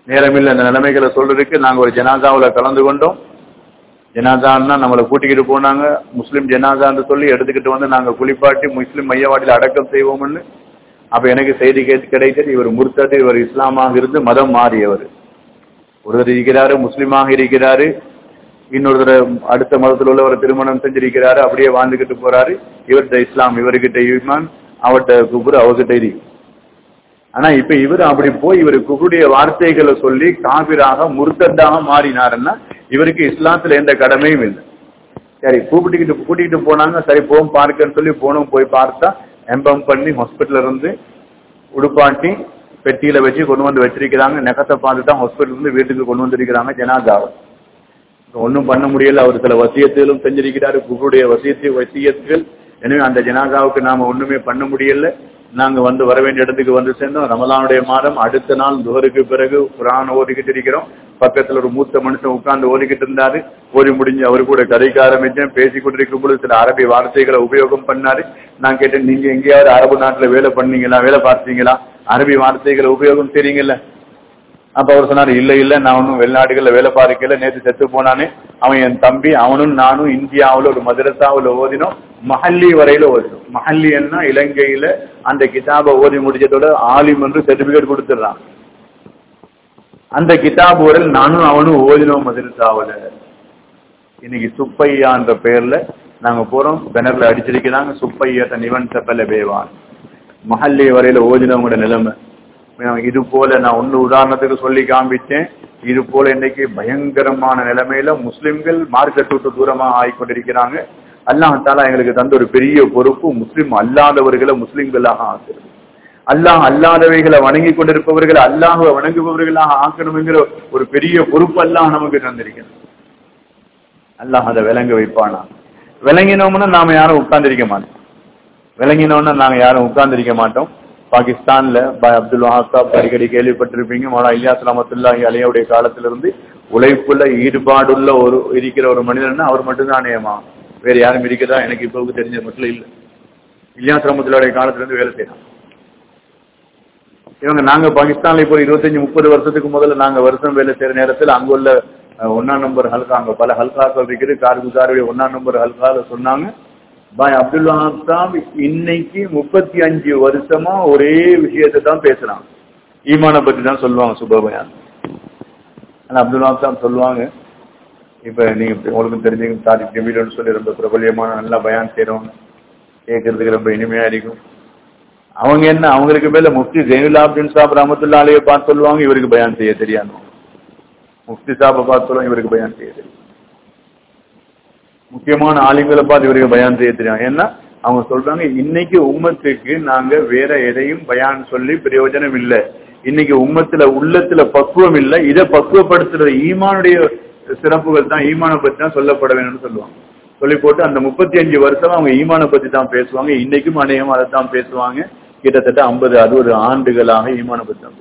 நேரமில்லை அந்த நிலைமைகளை சொல்றதுக்கு நாங்க ஒரு ஜனாதாவுல கலந்து கொண்டோம் ஜனாதான்னா நம்மளை கூட்டிக்கிட்டு போனாங்க முஸ்லீம் ஜனாதான்னு சொல்லி எடுத்துக்கிட்டு வந்து நாங்க குளிப்பாட்டி முஸ்லீம் மையவாடியில் அடக்கம் செய்வோம்னு அப்ப எனக்கு செய்தி கேட்டு கிடைத்தது இவர் முர்த்தது இவர் இஸ்லாமாக இருந்து மதம் மாறியவர் ஒருவர் இருக்கிறாரு முஸ்லீமாக இருக்கிறாரு இன்னொருத்தர் அடுத்த மதத்தில் உள்ளவர் திருமணம் செஞ்சிருக்கிறாரு அப்படியே வாழ்ந்துகிட்டு போறாரு இவர்கிட்ட இஸ்லாம் இவர்கிட்ட ஈமான் அவர்கிட்ட குபுர் அவர்கிட்ட இருக்கு ஆனா இப்ப இவர் அப்படி போய் இவர் குபுடைய வார்த்தைகளை சொல்லி காபிராக முர்த்ததாக மாறினாருன்னா இவருக்கு இஸ்லாத்துல எந்த கடமையும் இல்லை சரி கூப்பிட்டுக்கிட்டு கூட்டிகிட்டு போனாங்க சரி போம் பார்க்கன்னு சொல்லி போனோம் போய் பார்த்தா எம்பம் பண்ணி ஹாஸ்பிட்டல்ல இருந்து உடுப்பாட்டி பெட்டியில வச்சு கொண்டு வந்து வச்சிருக்கிறாங்க நெகத்தை பார்த்து தான் ஹாஸ்பிட்டல் இருந்து வீட்டுக்கு கொண்டு வந்திருக்கிறாங்க ஜனாதாவை ஒன்றும் பண்ண முடியல அவர் சில வசியத்திலும் செஞ்சிருக்கிறாரு குருடைய வசியத்தை வசியத்துகள் எனவே அந்த ஜனாதாவுக்கு நாம ஒண்ணுமே பண்ண முடியல நாங்க வந்து வர வேண்டிய இடத்துக்கு வந்து சேர்ந்தோம் ரமலானுடைய மாதம் அடுத்த நாள் துவருக்கு பிறகு குரான் ஓதிக்கிட்டு இருக்கிறோம் பக்கத்துல ஒரு மூத்த மனுஷன் உட்கார்ந்து ஓதிக்கிட்டு இருந்தாரு ஓதி முடிஞ்சு அவரு கூட கதைக்க ஆரம்பிச்சேன் பேசி கொண்டிருக்கும் பொழுது சில அரபி வார்த்தைகளை உபயோகம் பண்ணாரு நான் கேட்டேன் நீங்க எங்கேயாவது அரபு நாட்டுல வேலை பண்ணீங்களா வேலை பார்த்தீங்களா அரபி வார்த்தைகளை உபயோகம் செய்றீங்கல்ல அப்ப அவர் சொன்னாரு இல்ல இல்ல நான் ஒன்னும் வெளிநாடுகள்ல வேலை பார்க்கல நேற்று செத்து போனானே அவன் என் தம்பி அவனும் நானும் இந்தியாவுல ஒரு மதரசாவுல ஓதினோம் மஹல்லி வரையில ஓதினோம் மஹல்லி என்ன இலங்கையில அந்த கிதாபை ஓதி முடிச்சதோட ஆலிம் என்று சர்டிபிகேட் கொடுத்துடுறான் அந்த கிதாப் வரையில் நானும் அவனும் ஓதினோம் மதரசாவுல இன்னைக்கு சுப்பையான்ற பெயர்ல நாங்க போறோம் பெனர்ல அடிச்சிருக்கிறாங்க சுப்பையத்த நிவன் செப்பல பேவான் மஹல்லி வரையில ஓதினவங்களோட நிலைமை இது போல நான் ஒன்னு உதாரணத்துக்கு சொல்லி காண்பிச்சேன் இது போல இன்னைக்கு பயங்கரமான நிலைமையில முஸ்லிம்கள் மார்க்கெட் விட்டு தூரமா ஆகிக்கொண்டிருக்கிறாங்க அல்லாஹாலா எங்களுக்கு தந்த ஒரு பெரிய பொறுப்பு முஸ்லிம் அல்லாதவர்களை முஸ்லிம்களாக ஆக்குறது அல்லாஹ் அல்லாதவைகளை வணங்கி கொண்டிருப்பவர்கள் அல்லாஹுவை வணங்குபவர்களாக ஆக்கணுங்கிற ஒரு பெரிய பொறுப்பு அல்லாஹ் நமக்கு தந்திருக்கிறது அல்லாஹ் அதை விளங்க வைப்பானா விளங்கினோம்னா நாம யாரும் உட்கார்ந்திருக்க மாட்டோம் விளங்கினோம்னா நாங்க யாரும் உட்கார்ந்திருக்க மாட்டோம் பாகிஸ்தான்ல அப்துல் வஹாப் அடிக்கடி கேள்விப்பட்டிருப்பீங்க மௌலா இலியாஸ் ரமத்துல்லாஹி அலையுடைய காலத்திலிருந்து உழைப்புல ஈடுபாடுள்ள ஒரு இருக்கிற ஒரு மனிதர்னா அவர் மட்டும்தான் அநேகமா வேற யாரும் இருக்கிறதா எனக்கு இப்போ தெரிஞ்ச மட்டும் இல்லை இலியாஸ் ரமத்துல்லாவுடைய காலத்துல இருந்து வேலை செய்யலாம் இவங்க நாங்க பாகிஸ்தான்ல இப்போ இருபத்தஞ்சு முப்பது வருஷத்துக்கு முதல்ல நாங்க வருஷம் வேலை செய்யற நேரத்தில் அங்குள்ள ஒன்னாம் நம்பர் ஹல்கா அங்க பல ஹல்காக்கள் இருக்குது கார்குசாருடைய ஒன்னாம் நம்பர் ஹல்கால சொன்னாங்க பாய் அப்துல் வஹாப் சாப் இன்னைக்கு முப்பத்தி அஞ்சு வருஷமா ஒரே விஷயத்தை தான் பேசுறாங்க ஈமான பத்தி தான் சொல்லுவாங்க சுபபயான் ஆனா அப்துல் வஹாப் சாப் சொல்லுவாங்க இப்ப நீங்க உங்களுக்கு தெரிஞ்சு தாரிக் ஜமீலன்னு சொல்லி ரொம்ப பிரபல்யமான நல்லா பயான் செய்யறவங்க கேட்கறதுக்கு ரொம்ப இனிமையா இருக்கும் அவங்க என்ன அவங்களுக்கு மேல முஃப்தி ஜெயினுல்லாப்டின் சாப் ரஹமத்துல்லா அலைய பார்த்து சொல்லுவாங்க இவருக்கு பயான் செய்ய தெரியாது முஃப்தி சாப்பை பார்த்து சொல்லுவாங்க இவருக்கு பயான் செய்ய தெரியும் முக்கியமான ஆளுங்களை பார்த்து இவருக்கு பயான் செய்ய தெரியும் ஏன்னா அவங்க சொல்றாங்க இன்னைக்கு உம்மத்துக்கு நாங்க வேற எதையும் பயான் சொல்லி பிரயோஜனம் இல்லை இன்னைக்கு உம்மத்துல உள்ளத்துல பக்குவம் இல்லை இதை பக்குவப்படுத்துற ஈமானுடைய சிறப்புகள் தான் ஈமான பத்தி தான் சொல்லப்பட வேணும்னு சொல்லுவாங்க சொல்லி போட்டு அந்த முப்பத்தி அஞ்சு வருஷம் அவங்க ஈமான பத்தி தான் பேசுவாங்க இன்னைக்கும் அநேகம் அதை தான் பேசுவாங்க கிட்டத்தட்ட ஐம்பது அறுபது ஆண்டுகளாக ஈமான பத்தி தான்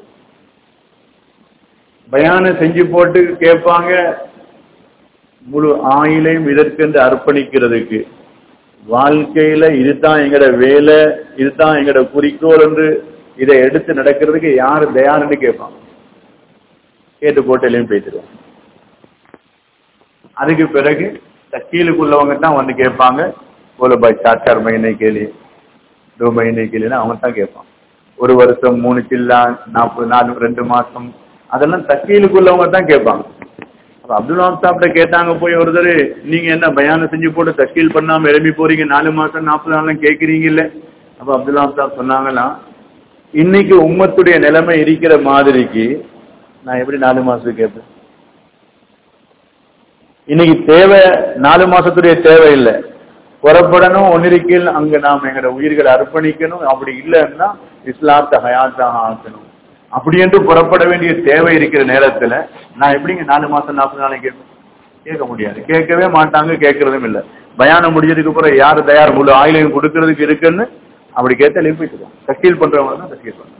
பயானம் செஞ்சு போட்டு கேட்பாங்க முழு ஆயிலையும் இதற்கென்று அர்ப்பணிக்கிறதுக்கு வாழ்க்கையில இதுதான் எங்கட வேலை இதுதான் எங்கட குறிக்கோள் என்று இதை எடுத்து நடக்கிறதுக்கு யாரு தயாருன்னு கேட்பாங்க கேட்டு போட்டிலையும் பேசிடுவாங்க அதுக்கு பிறகு கீழுக்குள்ளவங்க தான் வந்து கேட்பாங்க போல பாய் சார் சார் மகினை கேளி டோ மகினை கேளினா அவங்க தான் கேட்பாங்க ஒரு வருஷம் மூணு சில்லா நாற்பது நாலு ரெண்டு மாசம் அதெல்லாம் தக்கீலுக்குள்ளவங்க தான் கேட்பாங்க அப்ப அப்துல் வஹாப் சாப்பிட்ட கேட்டாங்க போய் ஒருத்தர் நீங்க என்ன பயானம் செஞ்சு போட்டு தக்கீல் பண்ணாம எழுப்பி போறீங்க நாலு மாசம் நாற்பது நாள் கேட்கறீங்க இல்ல அப்ப அப்துல் வஹாப் சாப் சொன்னாங்கன்னா இன்னைக்கு உம்மத்துடைய நிலைமை இருக்கிற மாதிரிக்கு நான் எப்படி நாலு மாசத்துக்கு கேட்பேன் இன்னைக்கு தேவை நாலு மாசத்துடைய தேவை இல்லை புறப்படணும் ஒன்னிருக்கையில் அங்க நாம் எங்களோட உயிர்களை அர்ப்பணிக்கணும் அப்படி இல்லைன்னா இஸ்லாத்தை ஹயாத்தாக ஆக்கணும் அப்படி என்று புறப்பட வேண்டிய தேவை இருக்கிற நேரத்துல நான் எப்படிங்க நாலு மாசம் நாற்பது நாளைக்கு கேட்பேன் கேட்க முடியாது கேட்கவே மாட்டாங்க கேட்கறதும் இல்லை பயானம் முடிஞ்சதுக்கு அப்புறம் யாரு தயார் முழு ஆயிலையும் கொடுக்கறதுக்கு இருக்குன்னு அப்படி கேட்ட எழுப்பிட்டுருவோம் தக்கீல் பண்றவங்க தான் தக்கீல் பண்றோம்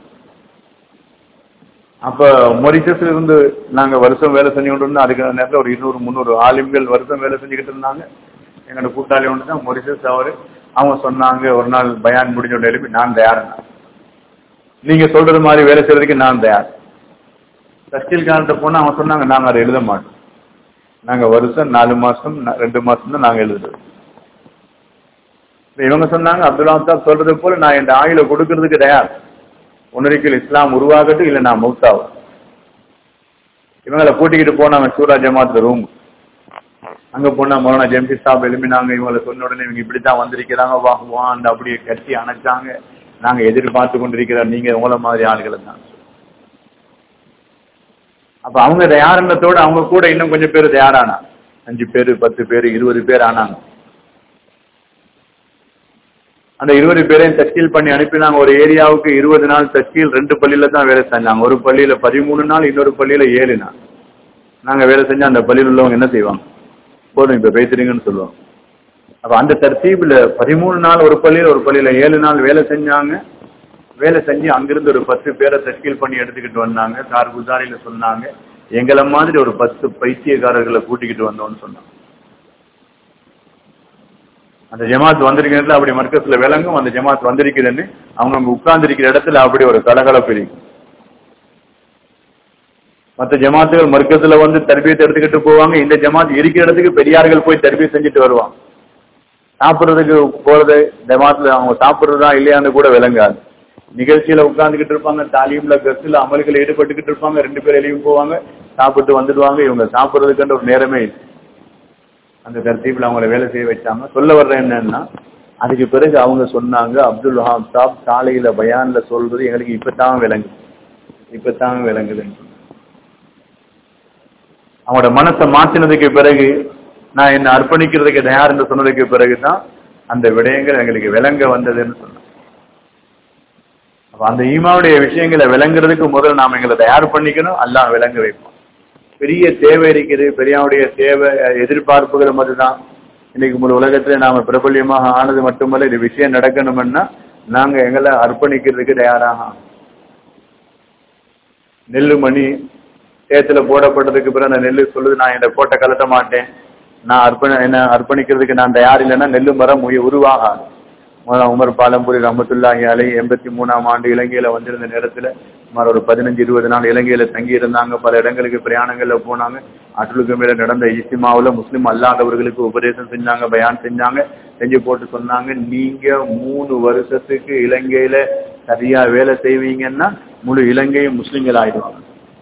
அப்ப மொரிஷஸ்ல இருந்து நாங்க வருஷம் வேலை செஞ்சு கொண்டு இருந்தோம் அதுக்கு நேரத்தில் ஒரு இருநூறு முந்நூறு ஆலிம்கள் வருஷம் வேலை செஞ்சுக்கிட்டு இருந்தாங்க எங்களோட கூட்டாளி ஒன்று தான் மொரிஷஸ் அவரு அவங்க சொன்னாங்க ஒரு நாள் பயான் முடிஞ்ச உடனே எழுப்பி நான் தயார்னா நீங்க சொல்றது மாதிரி வேலை செய்யறதுக்கு நான் தயார் தஸ்கீல்காரன்ட்ட போனா அவன் சொன்னாங்க நாங்க அதை எழுத மாட்டோம் நாங்க வருஷம் நாலு மாசம் ந- ரெண்டு மாசம் தான் நாங்க எழுதுறோம் இப்ப இவங்க சொன்னாங்க அப்துல்லா சாப் சொல்றது போல நான் என் ஆயுள கொடுக்கறதுக்கு தயார் ஒன்னரிக்கல் இஸ்லாம் உருவாகட்டும் இல்ல நான் மௌத்தாவும் இவங்களை கூட்டிக்கிட்டு போனாங்க சூரா ஜமாத் ரூம் அங்க போனா மௌலானா ஜெம்சி சாப் எழுப்பினாங்க இவங்களை சொன்ன உடனே இவங்க இப்படித்தான் வந்திருக்கிறாங்க வா வா அந்த அப்படியே கட்டி அணைச்சாங்க நாங்க எதிர்பார்த்து கொண்டிருக்கிறோம் நீங்க உங்களை மாதிரி ஆளுகளை தான் அப்ப அவங்க தயாரினத்தோட அவங்க கூட இன்னும் கொஞ்சம் பேர் தயாரானா அஞ்சு பேர் பத்து பேர் இருபது பேர் ஆனாங்க அந்த இருபது பேரையும் தஸ்கீல் பண்ணி அனுப்பினாங்க ஒரு ஏரியாவுக்கு இருபது நாள் தஸ்கீல் ரெண்டு பள்ளியில தான் வேலை செஞ்சாங்க ஒரு பள்ளியில பதிமூணு நாள் இன்னொரு பள்ளியில ஏழு நாள் நாங்க வேலை செஞ்சா அந்த பள்ளியில் உள்ளவங்க என்ன செய்வாங்க போதும் இப்ப பேசுறீங்கன்னு சொல்லுவாங்க அப்ப அந்த தர்த்தீப்ல பதிமூணு நாள் ஒரு பள்ளியில ஒரு பள்ளியில ஏழு நாள் வேலை செஞ்சாங்க வேலை செஞ்சு அங்கிருந்து ஒரு பத்து பேரை தஸ்கீல் பண்ணி எடுத்துக்கிட்டு வந்தாங்க கார் குசாரில சொன்னாங்க எங்களை மாதிரி ஒரு பத்து பைத்தியக்காரர்களை கூட்டிக்கிட்டு வந்தோம்னு சொன்னாங்க அந்த ஜமாத் வந்திருக்கிறதுல அப்படி மர்க்கத்துல விளங்கும் அந்த ஜமாத் வந்திருக்குதுன்னு அவங்க அங்க உட்கார்ந்து இருக்கிற இடத்துல அப்படி ஒரு கலகலப்பு இருக்கும் மற்ற ஜமாத்துகள் மர்க்கத்துல வந்து தர்பியத்தை எடுத்துக்கிட்டு போவாங்க இந்த ஜமாத் இருக்கிற இடத்துக்கு பெரியார்கள் போய் தர்பியை செஞ்சுட்டு வருவாங்க சாப்பிடுறதுக்கு போறது ஜமாத்துல அவங்க சாப்பிடுறதா இல்லையான்னு கூட விளங்காது நிகழ்ச்சியில உட்கார்ந்துகிட்டு இருப்பாங்க தாலீம்ல கஸ்ல அமல்கள் ஈடுபட்டுக்கிட்டு இருப்பாங்க ரெண்டு பேர் எழுதி போவாங்க சாப்பிட்டு வந்துடுவாங்க இவங்க சாப்பிடுறதுக்குன்ற ஒரு நேரமே இல்லை அந்த தர்த்தீப்ல அவங்கள வேலை செய்ய வச்சாங்க சொல்ல வர்ற என்னன்னா அதுக்கு பிறகு அவங்க சொன்னாங்க அப்துல் வஹாப் சாப் காலையில பயான்ல சொல்றது எங்களுக்கு இப்பதான் விளங்குது இப்பதான் விளங்குதுன்னு சொன்னாங்க. அவங்களோட மனசை மாத்தினதுக்கு பிறகு நான் என்ன அர்ப்பணிக்கிறதுக்கு தயார் என்று சொன்னதுக்கு பிறகுதான் அந்த விடயங்கள் எங்களுக்கு விளங்க வந்ததுன்னு சொன்னாங்க அப்ப அந்த ஈமாவுடைய விஷயங்களை விளங்குறதுக்கு முதல்ல நாம எங்களை தயார் பண்ணிக்கணும் அல்லாஹ் விளங்க வைப்போம் பெரிய தேவை இருக்குது பெரியாவுடைய தேவை அஹ், எதிர்பார்ப்புகளும் அதுதான் இன்னைக்கு முழு உலகத்துல நாம பிரபல்யமாக ஆனது மட்டுமல்ல இது விஷயம் நடக்கணும்னா நாங்க எங்களை அர்ப்பணிக்கிறதுக்கு தயாராக ஆகணும். நெல்லு மணி சேத்துல போடப்பட்டதுக்கு பிறகு அந்த நெல்லு சொல்லுது நான் என்னை போட்ட கலட்ட மாட்டேன் நான் அர்ப்பண என்ன அர்ப்பணிக்கிறதுக்கு நான் தயார் இல்லைன்னா நெல்லு மரம் உய- உருவாகாது மௌலானா உமர் பாலம்புரி ரஹமத்துல்லாஹி அலை எண்பத்தி மூணாம் ஆண்டு இலங்கையில வந்திருந்த நேரத்துல சுமார் ஒரு பதினஞ்சு இருபது நாள் இலங்கையில தங்கி இருந்தாங்க பல இடங்களுக்கு பிரயாணங்கள்ல போனாங்க அட்டுலுக்கு மேல நடந்த இஸ்திமாவுல முஸ்லிம் அல்லாதவர்களுக்கு உபதேசம் செஞ்சாங்க பயான் செஞ்சாங்க செஞ்சு போட்டு சொன்னாங்க நீங்க மூணு வருஷத்துக்கு இலங்கையில சரியா வேலை செய்வீங்கன்னா முழு இலங்கையும் முஸ்லிம்கள் ஆயிடுவாங்க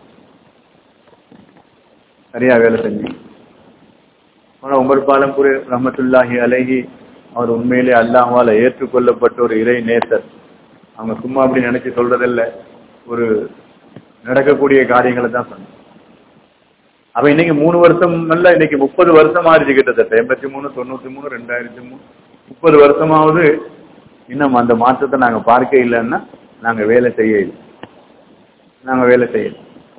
சரியா வேலை செஞ்சீங்க ஆனா உமர் பாலம்புரி ரஹமத்துல்லாஹி அலைஹி அவர் உண்மையிலே அல்லாஹ்வால ஏற்றுக்கொள்ளப்பட்ட ஒரு இறை நேசர் அவங்க சும்மா அப்படி நினைச்சு சொல்றதில்ல ஒரு நடக்கக்கூடிய காரியங்களை தான் சொன்னாங்க அவ இன்னைக்கு மூணு வருஷம் அல்ல இன்னைக்கு முப்பது வருஷம் ஆயிடுச்சு கிட்டத்தட்ட எண்பத்தி மூணு தொண்ணூத்தி மூணு ரெண்டாயிரத்தி மூணு முப்பது வருஷமாவது இன்னும் அந்த மாற்றத்தை நாங்க பார்க்க இல்லைன்னா நாங்க வேலை செய்ய இல்லை நாங்க வேலை செய்யல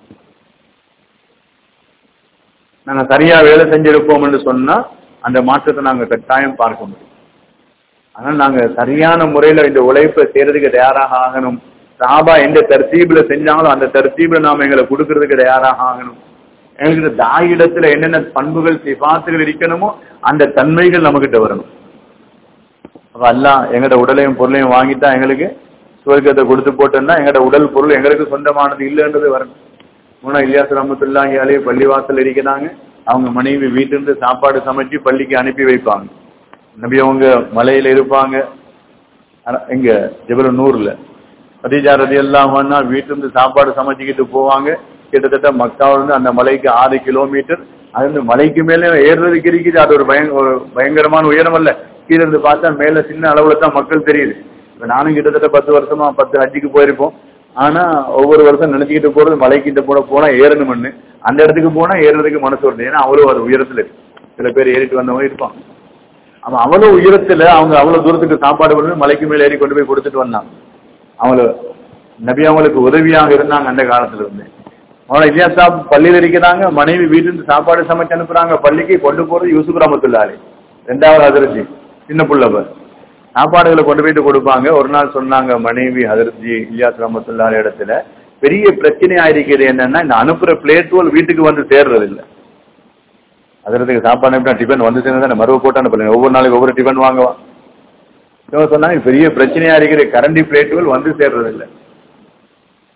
நாங்க சரியா வேலை செஞ்சிருப்போம் என்று சொன்னா அந்த மாற்றத்தை நாங்க கட்டாயம் பார்க்க முடியும் ஆனால் நாங்க சரியான முறையில இந்த உழைப்பை செய்யறதுக்கு தயாராக ஆகணும் சாபா எந்த தர்த்தீப்ல செஞ்சாங்களோ அந்த தர்த்தீப்ல நாம எங்களை கொடுக்கறதுக்கு தயாராக ஆகணும் எங்களுக்கு தாயிடத்துல என்னென்ன பண்புகள் சிபாத்துகள் இருக்கணுமோ அந்த தன்மைகள் நம்மகிட்ட வரணும் அப்ப அல்லாஹ் எங்கட உடலையும் பொருளையும் வாங்கிட்டா எங்களுக்கு சுவர்க்கத்தை கொடுத்து போட்டோம்னா எங்கட உடல் பொருள் எங்களுக்கு சொந்தமானது இல்லைன்றது வரணும் மூணா இலியாஸ் ரஹமத்துல்லாஹி அலைஹி பள்ளிவாசல் இருக்கிறாங்க அவங்க மனைவி வீட்டிலிருந்து சாப்பாடு சமைச்சு பள்ளிக்கு அனுப்பி வைப்பாங்க நபி அவங்க மலையில இருப்பாங்க ஆனா, இங்க ஜெபலனூர்ல கதீஜா ரதி அல்லாஹ்னா வீட்டிலிருந்து சாப்பாடு சமைச்சுக்கிட்டு போவாங்க கிட்டத்தட்ட மக்காவில இருந்து அந்த மலைக்கு ஆறு கிலோமீட்டர் அது வந்து மலைக்கு மேல ஏறுறதுக்கு இருக்குது அது ஒரு பயங்க ஒரு பயங்கரமான உயரம் அல்ல கீழே இருந்து பார்த்தா மேல சின்ன அளவுல தான் மக்கள் தெரியுது இப்ப நானும் கிட்டத்தட்ட பத்து வருஷமா பத்து ஹஜ்ஜுக்கு போயிருப்போம் ஆனா ஒவ்வொரு வருஷம் நினைச்சுக்கிட்டு போறது மலைக்கிட்ட போட போனா ஏறணும்னு அந்த இடத்துக்கு போனா ஏறுறதுக்கு மனசு வருது ஏன்னா அவ்வளவு அது உயரத்துல இருக்கு சில பேர் ஏறிட்டு வந்தவங்க இருப்பாங்க அவன் அவ்வளவு உயரத்துல அவங்க அவ்வளவு தூரத்துக்கு சாப்பாடு கொண்டு மலைக்கு மேல ஏறி கொண்டு போய் கொடுத்துட்டு வந்தாங்க அவங்க நபி அவங்களுக்கு உதவியாக இருந்தாங்க அந்த காலத்துல இருந்து அவனை இல்லையா பள்ளியில இருக்கிறாங்க மனைவி வீட்டிலிருந்து சாப்பாடு சமைச்சு அனுப்புறாங்க பள்ளிக்கு கொண்டு போறது யூசுப் ரமத்துல்லாரி ரெண்டாவது அதிர்ச்சி சின்ன புள்ளவர் சாப்பாடுகளை கொண்டு போயிட்டு கொடுப்பாங்க ஒரு நாள் சொன்னாங்க மனைவி அதிர்ச்சி இலியாஸ் ரமத்துல்லாரி இடத்துல பெரிய பிரச்சனை ஆயிருக்கிறது என்னன்னா இந்த அனுப்புற பிளேட்டுகள் வீட்டுக்கு வந்து சேர்றது இல்லை அதற்கு சாப்பாடு அனுப்பினா டிஃபன் வந்து சேர்ந்தா மறுவ போட்டு அனுப்பல ஒவ்வொரு நாளைக்கு ஒவ்வொரு டிஃபன் வாங்குவான் இவங்க சொன்னாங்க பெரிய பிரச்சனையா இருக்கிற கரண்டி பிளேட்டுகள் வந்து சேர்றது இல்லை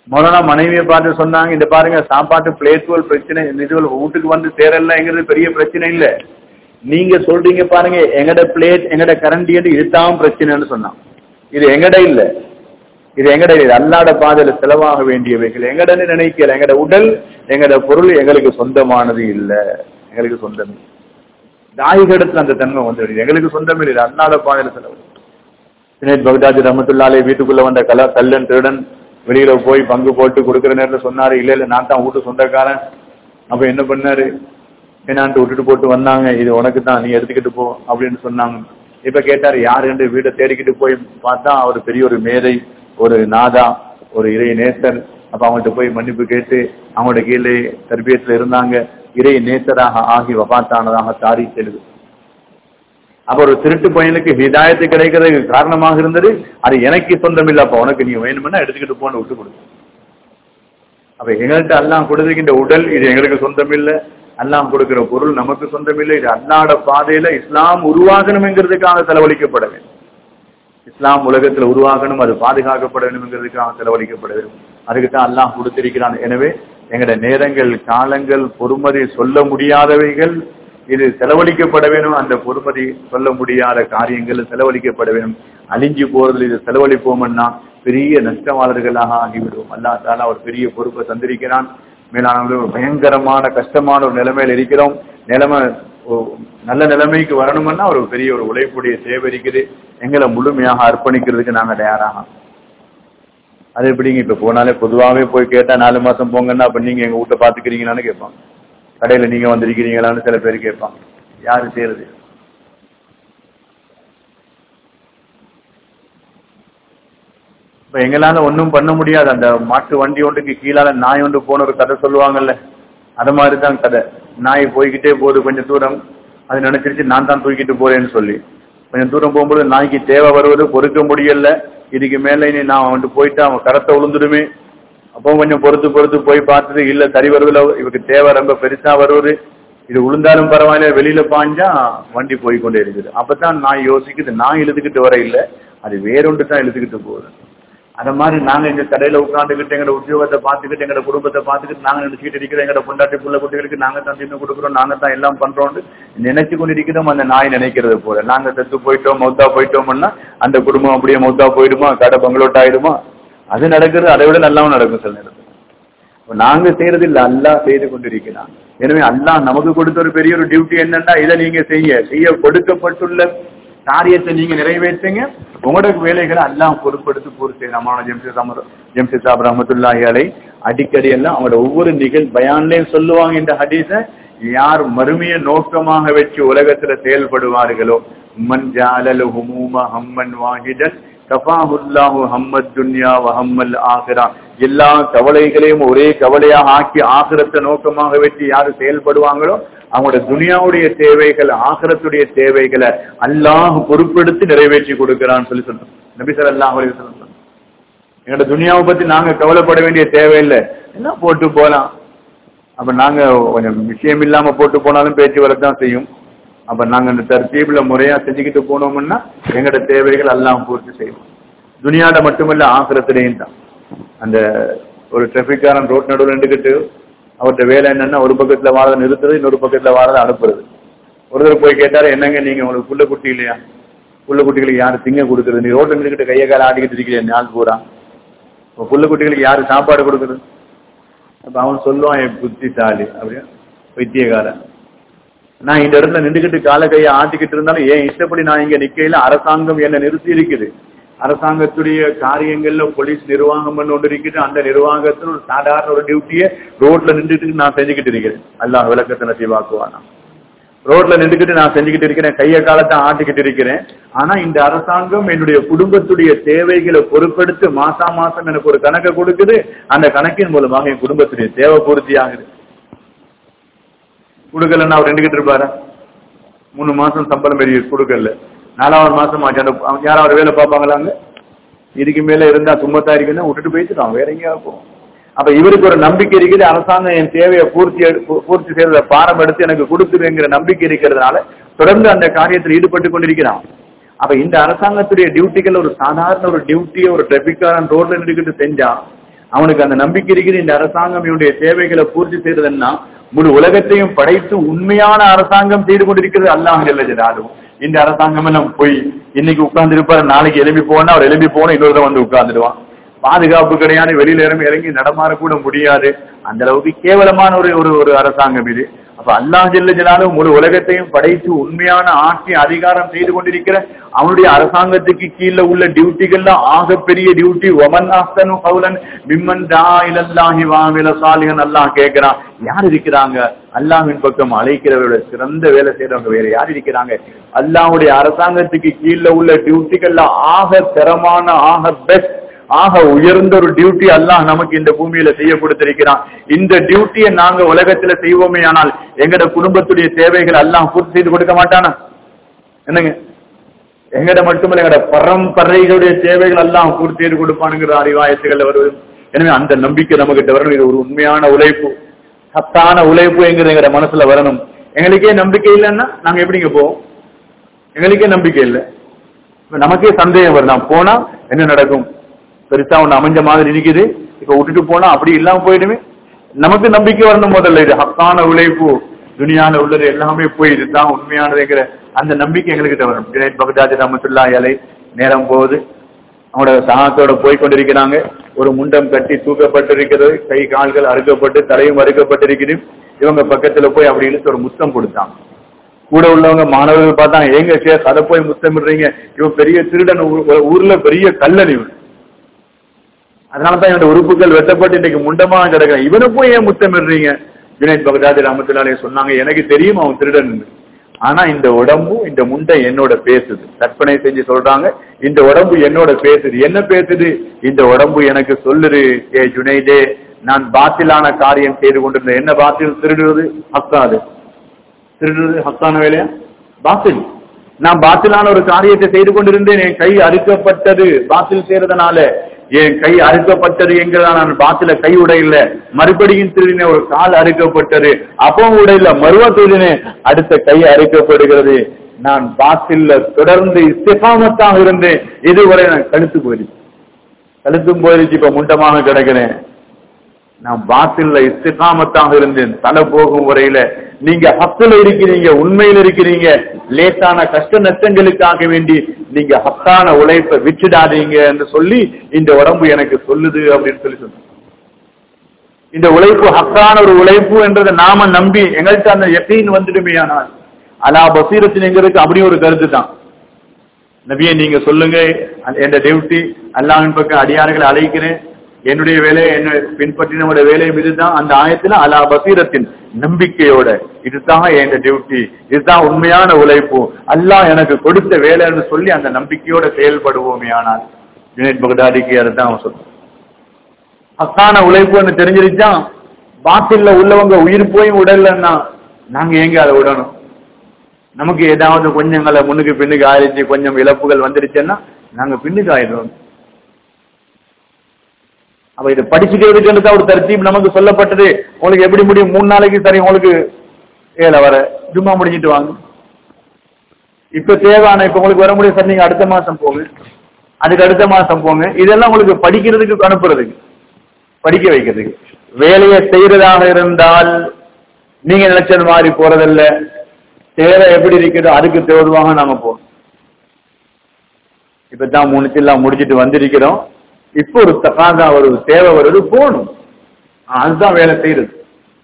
மௌலானா மனைவியை பார்த்து சொன்னாங்க இந்த பாருங்க சாப்பாட்டு பிளேட்டுகள் பிரச்சனை இதுகள் வீட்டுக்கு வந்து சேரலங்கிறது பெரிய பிரச்சனை இல்ல நீங்க சொல்றீங்க பாருங்க எங்கட பிளேட் எங்கட கரண்டி இதுதான் பிரச்சனைன்னு சொன்னான் இது எங்கட இல்ல இது எங்கட இது அல்லாட பாதையில செலவாக வேண்டியவைகள் எங்கடன்னு நினைக்கல எங்கட உடல் எங்கட பொருள் எங்களுக்கு சொந்தமானது இல்ல எங்களுக்கு சொந்தம் இல்ல. தாயிகளிடத்துல அந்த தன்மை வந்து எங்களுக்கு சொந்தம் இல்லை இது அல்லாட பாதையில செலவு சினேத் பகதாஜி ரஹமத்துல்லாலே வீட்டுக்குள்ள வந்த கலா கல்லன் திருடன் வெளியில போய் பங்கு போட்டு கொடுக்குற நேரத்துல சொன்னாரு இல்ல இல்ல நான் தான் வீட்டு சொந்தக்காரன் அப்ப என்ன பண்ணாரு என்னான்ட்டு விட்டுட்டு போட்டு வந்தாங்க இது உனக்கு தான் நீ எடுத்துக்கிட்டு போ அப்படின்னு சொன்னாங்க இப்ப கேட்டாரு யாருன்னு வீட்டை தேடிக்கிட்டு போய் பார்த்தா அவர் பெரிய ஒரு மேதை ஒரு நாதா ஒரு இறை நேசர் அப்ப அவங்கள்ட்ட போய் மன்னிப்பு கேட்டு அவங்களோட கீழே தர்பியத்துல இருந்தாங்க இறை நேசராக ஆகி வபாத்தானதாக தாரி செல்லுது அப்ப ஒரு திருட்டு பையனுக்கு ஹிதாயத்து கிடைக்கிறதுக்கு காரணமாக இருந்தது அது எனக்கு சொந்தம் இல்ல அப்ப உனக்கு நீ வேணும்னா எடுத்துக்கிட்டு போன்னு விட்டு கொடு அப்ப எங்கள்கிட்ட அல்லாம் கொடுத்துக்கின்ற உடல் இது எங்களுக்கு சொந்தம் இல்ல அல்லாம் கொடுக்கிற பொருள் நமக்கு சொந்தம் இல்லை இது அல்லாட பாதையில இஸ்லாம் உருவாகணுங்கிறதுக்காக செலவழிக்கப்பட வேண்டும் இஸ்லாம் உலகத்துல உருவாகணும் அது பாதுகாக்கப்பட வேண்டும்ங்கிறதுக்காக செலவழிக்கப்பட வேண்டும் அதுக்கு தான் அல்லாஹ் கொடுத்திருக்கிறான் எனவே எங்கட நேரங்கள் காலங்கள் பொறுமதி சொல்ல முடியாதவைகள் இது செலவழிக்கப்பட வேணும் அந்த பொறுமதி சொல்ல முடியாத காரியங்கள் செலவழிக்கப்பட வேணும் அழிஞ்சு போறதுல இது செலவழிப்போம்னா பெரிய நஷ்டவாளர்களாக ஆகிவிடுவோம் அல்லா தாலா ஒரு பெரிய பொறுப்பை தந்திருக்கிறான் மேலானவர்கள் ஒரு பயங்கரமான கஷ்டமான ஒரு நிலைமையில இருக்கிறோம் நிலைமை ஒரு நல்ல நிலைமைக்கு வரணும்னா ஒரு பெரிய ஒரு உழைப்புடைய தேவை இருக்குது எங்களை முழுமையாக அர்ப்பணிக்கிறதுக்கு நாங்க தயாராக அது எப்படிங்க இப்ப போனாலே பொதுவாகவே போய் கேட்டா நாலு மாசம் போங்கன்னா அப்ப நீங்க எங்க வீட்டை பாத்துக்கிறீங்களான்னு கேட்பாங்க கடையில நீங்க வந்திருக்கிறீங்களான்னு சில பேர் கேட்பாங்க யாரு செய்யறது இப்ப எங்களால ஒண்ணும் பண்ண முடியாது அந்த மாட்டு வண்டி ஒன்றுக்கு கீழால நாய் ஒன்று போன ஒரு கதை சொல்லுவாங்கல்ல அது மாதிரி தான் கதை நாய் போய்கிட்டே போகுது கொஞ்சம் தூரம் அது நினைச்சிருச்சு நான் தான் தூக்கிட்டு போறேன்னு சொல்லி கொஞ்சம் தூரம் போகும்போது நாய்க்கு தேவை வருவது பொறுக்க முடியல இதுக்கு மேல இனி நான் வந்துட்டு போயிட்டு அவன் கரத்தை விழுந்துடுமே அப்போ கொஞ்சம் பொறுத்து பொறுத்து போய் பார்த்தது இல்ல சரி வருதுல இவருக்கு தேவை ரொம்ப பெருசா வருவது இது விழுந்தாலும் பரவாயில்ல வெளியில பாஞ்சா வண்டி போய் கொண்டே இருக்குது அப்பதான் நான் யோசிக்குது நான் இழுத்துக்கிட்டு வர இல்ல அது வேறொன்று தான் இழுத்துக்கிட்டு போகுது அந்த மாதிரி நாங்க எங்க கடையில உட்காந்துக்கிட்டு எங்களோட உத்தியோகத்தை பார்த்துக்கிட்டு எங்களோட குடும்பத்தை பார்த்துக்கிட்டு நாங்க நினைச்சுக்கிட்டு இருக்கிறோம் எங்களோட பொண்டாட்டி புள்ள குட்டிகளுக்கு நாங்க தான் தின்னு கொடுக்குறோம் நாங்க தான் எல்லாம் பண்றோம் நினைச்சு கொண்டு இருக்கிறோம் அந்த நாய் நினைக்கிறது போல நாங்க செத்து போயிட்டோம் மௌத்தா போயிட்டோம்னா அந்த குடும்பம் அப்படியே மௌத்தா போயிடுமா கடை பங்களோட் ஆயிடுமா அது நடக்கிறது அதை விட நல்லாவும் நடக்கும் சில நேரத்தில் இப்ப நாங்க செய்யறது இல்ல அல்லாஹ் செய்து கொண்டிருக்கிறான் எனவே அல்லாஹ் நமக்கு கொடுத்த ஒரு பெரிய ஒரு டியூட்டி என்னன்னா இதை நீங்க செய்ய செய்ய கொடுக்கப்பட்டுள்ள காரியத்தை நீங்க நிறைவேற்றுங்க உங்களோட வேலைகளை எல்லாம் பொறுப்படுத்தி பூர்த்தி நம்மளோட ஜெம்சி சாமர் ஜெம்சி சாப் ரஹமத்துல்லாஹி அலை அடிக்கடி எல்லாம் அவங்களோட ஒவ்வொரு நிகழ் பயான்லயும் சொல்லுவாங்க இந்த ஹதீஸ யார் மறுமைய நோக்கமாக வச்சு உலகத்துல செயல்படுவார்களோ மன் ஜாலல் ஹுமூம ஹம்மன் வாஹிதன் கஃபாஹுல்லாஹு ஹம்மத் துன்யா வஹம்மல் ஆகிரா எல்லா கவலைகளையும் ஒரே கவலையாக ஆக்கி ஆகிரத்தை நோக்கமாக வச்சு யாரு செயல்படுவாங்களோ அவங்களோட துனியாவுடைய தேவைகள் ஆகிரத்துடைய தேவைகளை அல்லாஹ் பொறுப்பெடுத்து நிறைவேற்றி கொடுக்கிறான்னு சொல்லி சொல்றோம் நபி சார் அல்லாஹ் சொல்றோம் எங்களோட துனியாவை பத்தி நாங்க கவலைப்பட வேண்டிய தேவையில்லை என்ன போட்டு போலாம் அப்ப நாங்க கொஞ்சம் விஷயம் இல்லாம போட்டு போனாலும் பேச்சு வரத்தான் செய்யும் அப்ப நாங்க அந்த தர்த்தீப்ல முறையா செஞ்சுக்கிட்டு போனோம்னா எங்களோட தேவைகள் எல்லாம் பூர்த்தி செய்வோம் துனியாட மட்டுமல்ல ஆகிரத்திலையும் தான் அந்த ஒரு டிராபிக்காரன் ரோட் நடுவில் நின்றுக்கிட்டு அவர்கிட்ட வேலை என்னன்னா ஒரு பக்கத்துல வாரதை நிறுத்துறது இன்னொரு பக்கத்துல வாரதை அனுப்புறது ஒருத்தர் போய் கேட்டாரு என்னங்க நீங்க உங்களுக்கு புள்ள குட்டி இல்லையா புள்ள குட்டிகளுக்கு யாரு திங்க கொடுக்குறது நீ ரோட்ல நின்றுக்கிட்டு கையை கால ஆடிக்கிட்டு இருக்கிற நாள் பூரா இப்போ புள்ள குட்டிகளுக்கு யாரு சாப்பாடு கொடுக்குறது அப்ப அவன் சொல்லுவான் என் புத்திசாலி அப்படியா வைத்தியகாரன் நான் இந்த இடத்துல நின்றுக்கிட்டு கால கையை ஆட்டிக்கிட்டு இருந்தாலும் ஏன் இஷ்டப்படி நான் இங்க நிக்கையில அரசாங்கம் என்ன நிறுத்தி இருக்குது அரசாங்கத்துடைய காரியங்கள்ல போலீஸ் நிர்வாகம் பண்ணி கொண்டு இருக்குது அந்த நிர்வாகத்தில் ஒரு சாதாரண ஒரு டியூட்டியை ரோட்ல நின்றுட்டு நான் செஞ்சுக்கிட்டு இருக்கிறேன் அல்லாஹ் விளக்கத்தை நசிவாக்குவானா ரோட்ல நின்றுக்கிட்டு நான் செஞ்சுக்கிட்டு இருக்கிறேன் கைய காலத்தை ஆட்டிக்கிட்டு இருக்கிறேன் ஆனா இந்த அரசாங்கம் என்னுடைய குடும்பத்துடைய தேவைகளை பொறுப்பெடுத்து மாசா மாசம் எனக்கு ஒரு கணக்கை கொடுக்குது அந்த கணக்கின் மூலமாக என் குடும்பத்துடைய தேவை பூர்த்தி ஆகுது கொடுக்கலன்னா அவர் நின்றுகிட்டு இருப்பாரு மூணு மாசம் சம்பளம் பெரிய கொடுக்கல நாலாவது மாசம் ஆச்சு அந்த அவங்க யாராவது வேலை பார்ப்பாங்களாங்க இதுக்கு மேல இருந்தா சும்மத்தா இருக்குன்னா விட்டுட்டு போயிட்டு வேற எங்கேயா போகும் அப்ப இவருக்கு ஒரு நம்பிக்கை இருக்குது அரசாங்கம் என் தேவையை பூர்த்தி பூர்த்தி செய்யறத பாரம் எடுத்து எனக்கு கொடுக்குதுங்கிற நம்பிக்கை இருக்கிறதுனால தொடர்ந்து அந்த காரியத்தில் ஈடுபட்டு கொண்டிருக்கிறான் அப்ப இந்த அரசாங்கத்துடைய டியூட்டிகள் ஒரு சாதாரண ஒரு டியூட்டியை ஒரு டிராபிக்காரன் ரோட்ல நின்றுக்கிட்டு செஞ்சா அவனுக்கு அந்த நம்பிக்கை இருக்குது இந்த அரசாங்கம் இவனுடைய தேவைகளை பூர்த்தி செய்யறதுன்னா முழு உலகத்தையும் படைத்து உண்மையான அரசாங்கம் செய்து கொண்டிருக்கிறது அல்லாஹ் ஜெல்லாலும் இந்த அரசாங்கம் எல்லாம் போய் இன்னைக்கு உட்கார்ந்து இருப்பாரு நாளைக்கு எழுப்பி போனா அவர் எழுப்பி போனா இன்னொருத்தன் வந்து உட்கார்ந்துடுவான் பாதுகாப்பு கிடையாது வெளியில இறங்கி இறங்கி நடமாற கூட முடியாது அந்த அளவுக்கு கேவலமான ஒரு ஒரு ஒரு அரசாங்கம் இது அப்ப அல்லாஹ் ஜெல்ல ஜலாலும் முழு உலகத்தையும் படைத்து உண்மையான ஆட்சி அதிகாரம் செய்து கொண்டிருக்கிற அவனுடைய அரசாங்கத்துக்கு கீழே உள்ள டியூட்டிகள்ல ஆக பெரிய டியூட்டி ஒமன் ஆஸ்தனு கவுலன் மிம்மன் தா இலல்லாஹி வாமில சாலிகன் அல்லாஹ் கேட்கிறான் யார் இருக்கிறாங்க அல்லாஹ்வின் பக்கம் அழைக்கிறவரோட சிறந்த வேலை செய்யறவங்க வேற யார் இருக்கிறாங்க அல்லாஹ்வுடைய அரசாங்கத்துக்கு கீழே உள்ள டியூட்டிகள்ல ஆக தரமான ஆக பெஸ்ட் ஆக உயர்ந்த ஒரு டியூட்டி அல்லாஹ் நமக்கு இந்த பூமியில செய்ய கொடுத்திருக்கிறான் இந்த டியூட்டியை நாங்க உலகத்துல செய்வோமே ஆனால் எங்கட குடும்பத்துடைய தேவைகள் அல்லாஹ் பூர்த்தி செய்து கொடுக்க மாட்டானா என்னங்க எங்கட மட்டுமல்ல எங்கட பரம்பரைகளுடைய தேவைகள் எல்லாம் பூர்த்தி செய்து கொடுப்பானுங்கிற அறிவாயத்துகள் வருவது எனவே அந்த நம்பிக்கை நம்ம கிட்ட வரணும் இது ஒரு உண்மையான உழைப்பு சத்தான உழைப்பு என்கிற எங்கட மனசுல வரணும் எங்களுக்கே நம்பிக்கை இல்லைன்னா நாங்க எப்படிங்க போவோம் எங்களுக்கே நம்பிக்கை இல்லை இப்ப நமக்கே சந்தேகம் வருது நான் போனா என்ன நடக்கும் பெருசா ஒண்ணு அமைஞ்ச மாதிரி இருக்குது இப்ப விட்டுட்டு போனா அப்படி இல்லாம போயிடுமே நமக்கு நம்பிக்கை வரணும் முதல்ல இது ஹக்கான உழைப்பு துனியால உள்ளது எல்லாமே போய் இதுதான் உண்மையானதுங்கிற அந்த நம்பிக்கை எங்ககிட்ட வரும் ஜுனைத் பகதாதி ரமத்துல்லா இலை நேரம் போகுது அவனோட சகாத்தோட போய் கொண்டிருக்கிறாங்க ஒரு முண்டம் கட்டி தூக்கப்பட்டிருக்கிறது கை கால்கள் அறுக்கப்பட்டு தலையும் அறுக்கப்பட்டிருக்குது இவங்க பக்கத்துல போய் அப்படி இழுத்து ஒரு முத்தம் கொடுத்தாங்க கூட உள்ளவங்க மாணவர்கள் பார்த்தாங்க ஏங்க சேர் அதை போய் முத்தமிடுறீங்க இவன் பெரிய திருடன் ஊ- ஊர்ல பெரிய கல்லன் இவன் அதனாலதான் இவன் உறுப்புகள் வெட்டப்பட்டு இன்னைக்கு முண்டமா கிடக்குறான் இவனை போய் ஏன் முத்தமிடுறீங்க வினோத் பகதாதி ராமத்துலாலே சொன்னாங்க எனக்கு தெரியும் அவன் திருடன் ஆனா இந்த உடம்பு இந்த முண்டை என்னோட பேசுது கற்பனை செஞ்சு சொல்றாங்க இந்த உடம்பு என்னோட பேசுது என்ன பேசுது இந்த உடம்பு எனக்கு சொல்லுது ஏ ஜுனைதே நான் பாத்திலான காரியம் செய்து கொண்டிருந்தேன் என்ன பாத்தில் திருடுறது ஹக்காது திருடுறது ஹக்கான வேலையா பாத்தில் நான் பாத்திலான ஒரு காரியத்தை செய்து கொண்டிருந்தேன் என் கை அறுக்கப்பட்டது பாத்தில் செய்யறதுனால என் கை அறுக்கப்பட்டது என்கிறதா நான் பாத்தில கை உடையில மறுபடியும் திருடின ஒரு கால் அறுக்கப்பட்டது அப்பவும் உடையில மறுவா திருடினேன் அடுத்த கை அறுக்கப்படுகிறது நான் பாத்தில்ல தொடர்ந்து இஸ்திகாமத்தாக இருந்தேன் இதுவரை நான் கழுத்து போயிடுச்சு கழுத்தும் போயிடுச்சு இப்ப முண்டமாக கிடக்கிறேன் நான் பாத்தில்ல இஸ்திகாமத்தாக இருந்தேன் தலை போகும் வரையில நீங்க ஹத்துல இருக்கிறீங்க உண்மையில் இருக்கிறீங்க லேசான கஷ்ட நஷ்டங்களுக்காக வேண்டி நீங்க ஹத்தான உழைப்பை விட்டுடாதீங்க என்று சொல்லி இந்த உடம்பு எனக்கு சொல்லுது அப்படின்னு சொல்லி சொன்னாங்க இந்த உழைப்பு ஹக்கான ஒரு உழைப்பு என்றதை நாம நம்பி எங்கள்கிட்ட அந்த எப்படின்னு வந்துடுமே ஆனால் அலா பசீரத்தின் எங்களுக்கு அப்படி ஒரு கருத்து தான் நபியை நீங்க சொல்லுங்க என் டியூட்டி அல்லாவின் பக்கம் அடியார்களை அழைக்கிறேன் என்னுடைய வேலை என்ன பின்பற்றினோட வேலையும் இதுதான் அந்த ஆயத்துல அலா பசீரத்தின் நம்பிக்கையோட இதுதான் என் டியூட்டி இதுதான் உண்மையான உழைப்பு அல்லாஹ் எனக்கு கொடுத்த வேலைன்னு சொல்லி அந்த நம்பிக்கையோட செயல்படுவோமே ஆனால் யுனைட் பகதாதிக்கு அதுதான் அவன் சொல்றான் அக்கான உழைப்புன்னு தெரிஞ்சிருச்சா பாத்தில்ல உள்ளவங்க உயிர் போய் உடல்லன்னா நாங்க எங்க அதை விடணும் நமக்கு ஏதாவது கொஞ்சங்களை முன்னுக்கு பின்னுக்கு ஆயிடுச்சு கொஞ்சம் இழப்புகள் வந்துருச்சுன்னா நாங்க பின்னுக்கு ஆயிடுவோம் அப்ப இது படிச்சுக்கிறதுக்கு தான் ஒரு தர்த்தீப் நமக்கு சொல்லப்பட்டது உங்களுக்கு எப்படி முடியும் மூணு நாளைக்கு சரி உங்களுக்கு ஏல வர ஜும்மா முடிஞ்சிட்டு வாங்க இப்ப தேவையான இப்ப உங்களுக்கு வர முடியும் சார் நீங்க அடுத்த மாசம் போங்க அதுக்கு அடுத்த மாசம் போங்க இதெல்லாம் உங்களுக்கு படிக்கிறதுக்கு அனுப்புறதுக்கு படிக்க வைக்கிறதுக்கு வேலையை செய்யறதாக இருந்தால் நீங்க நினைச்சது மாதிரி போறதில்ல தேவை எப்படி இருக்குதோ அதுக்கு தேவையாக நாம போறோம் இப்பதான் மூணு எல்லாம் முடிச்சிட்டு வந்திருக்கிறோம் இப்போ ஒரு தகாதா ஒரு தேவை வருது போகணும் அதுதான் வேலை செய்யறது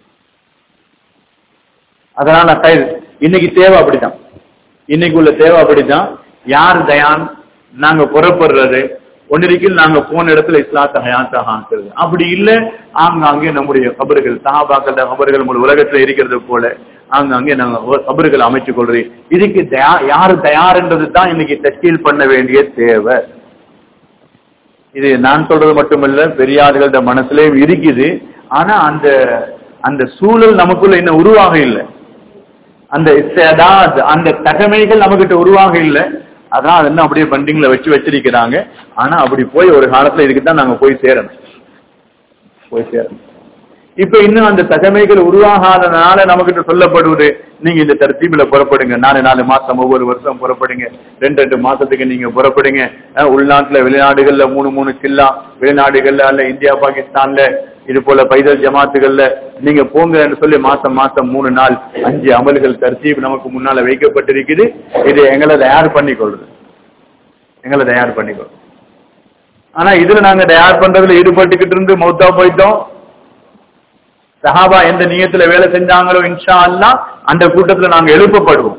அதனால கயிறு இன்னைக்கு தேவை அப்படிதான் இன்னைக்கு உள்ள தேவை அப்படிதான் யார் தயான் நாங்க புறப்படுறது ஒன்றிருக்கில் நாங்க போன இடத்துல இஸ்லாத்த ஹயாத்தாக ஆக்குறது அப்படி இல்ல ஆங்காங்கே நம்முடைய கபறுகள் சஹாபாக்கள் கபறுகள் நம்ம உலகத்துல இருக்கிறது போல ஆங்காங்கே நாங்க கபறுகள் அமைச்சுக் கொள்றது இதுக்கு தயா யாரு தயார்ன்றது தான் இன்னைக்கு தஸ்கீல் பண்ண வேண்டிய தேவை இது நான் சொல்றது மட்டுமல்ல பெரியார்கள்ட மனசுலயும் இருக்குது ஆனா அந்த அந்த சூழல் நமக்குள்ள இன்னும் உருவாக இல்லை அந்த இஸ்தாத் அந்த தகமைகள் நம்மகிட்ட உருவாக இல்லை அதான் அது இன்னும் அப்படியே பண்டிங்ல வச்சு வச்சிருக்கிறாங்க ஆனா அப்படி போய் ஒரு காலத்துல இதுக்கு தான் நாங்க போய் சேரணும் போய் சேரணும் இப்ப இன்னும் அந்த தகமைகள் உருவாகாதனால நமக்கிட்ட சொல்லப்படுவது நீங்க இந்த தர்த்தீபில புறப்படுங்க நாலு நாலு மாசம் ஒவ்வொரு வருஷம் புறப்படுங்க ரெண்டு ரெண்டு மாசத்துக்கு நீங்க புறப்படுங்க அஹ் உள்நாட்டுல வெளிநாடுகள்ல மூணு மூணு சில்லா வெளிநாடுகள்ல அல்ல இந்தியா பாகிஸ்தான்ல இது போல பைதல் ஜமாத்துகள்ல நீங்க போங்கன்னு சொல்லி மாசம் மாசம் மூணு நாள் அஞ்சு அமல்கள் தர்த்தீப் நமக்கு முன்னால வைக்கப்பட்டிருக்குது இது எங்களை தயார் பண்ணிக்கொள்றது எங்களை தயார் பண்ணிக்கொள்றது ஆனா இதுல நாங்க தயார் பண்றதுல ஈடுபட்டுக்கிட்டு இருந்து மௌத்தா போயிட்டோம் சஹாபா எந்த நியத்துல வேலை செஞ்சாங்களோ இன்ஷா அல்லா அந்த கூட்டத்துல நாங்க எழுப்பப்படுவோம்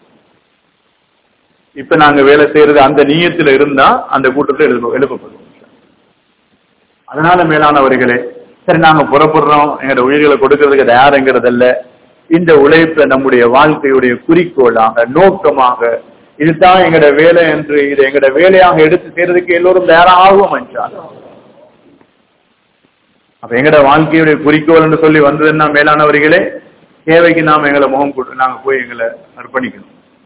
இப்ப நாங்க வேலை செய்யறது அந்த நீயத்துல இருந்தா அந்த கூட்டத்துல எழுப்ப எழுப்பப்படுவோம் அதனால மேலானவர்களே சரி நாங்க புறப்படுறோம் எங்களோட உயிர்களை கொடுக்கறதுக்கு தயாருங்கிறதல்ல இந்த உழைப்பை நம்முடைய வாழ்க்கையுடைய குறிக்கோளாக நோக்கமாக இதுதான் எங்களோட வேலை என்று இதை எங்களோட வேலையாக எடுத்து செய்யறதுக்கு எல்லோரும் தயாராகும் என்றார் அப்ப எங்கட வாழ்க்கையுடைய குறிக்கோள் என்று சொல்லி வந்ததுன்னா மேலானவர்களே தேவைக்கு நாம் எங்களை முகம் கொடு நாங்க போய் எங்களை அர்ப்பணிக்கணும்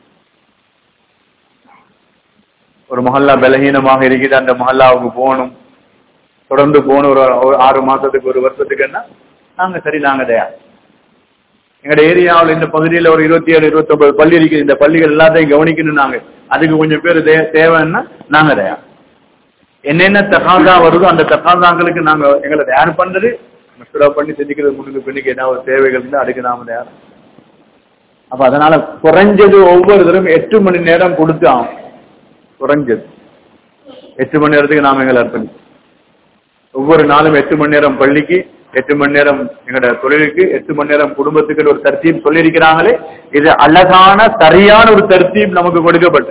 ஒரு மஹல்லா பலகீனமாக இருக்குது அந்த மஹல்லாவுக்கு போகணும் தொடர்ந்து போகணும் ஒரு ஒரு ஆறு மாசத்துக்கு ஒரு வருஷத்துக்குன்னா நாங்க சரி நாங்க தயார் எங்கட ஏரியாவில் இந்த பகுதியில் ஒரு இருபத்தி ஏழு இருபத்தி ஒன்பது பள்ளி இருக்குது இந்த பள்ளிகள் எல்லாத்தையும் கவனிக்கணும் நாங்க அதுக்கு கொஞ்சம் பேர் தே- தேவைன்னா நாங்க தயார் என்னென்ன தகாதா வருதோ அந்த தகாதாங்களுக்கு நாங்க எங்களை தயார் பண்றது மசூரா பண்ணி செஞ்சுக்கிறது முன்னுக்கு பின்னுக்கு ஏதாவது தேவைகள் இருந்தா அதுக்கு நாம தயார் அப்ப அதனால குறைஞ்சது ஒவ்வொருத்தரும் எட்டு மணி நேரம் கொடுத்து ஆகும் குறைஞ்சது எட்டு மணி நேரத்துக்கு நாம எங்களை அர்ப்பணிப்போம் ஒவ்வொரு நாளும் எட்டு மணி நேரம் பள்ளிக்கு எட்டு மணி நேரம் எங்களோட தொழிலுக்கு எட்டு மணி நேரம் குடும்பத்துக்கு ஒரு தர்த்தீப் சொல்லியிருக்கிறாங்களே இது அழகான சரியான ஒரு தர்த்தீப் நமக்கு கொடுக்கப்பட்டு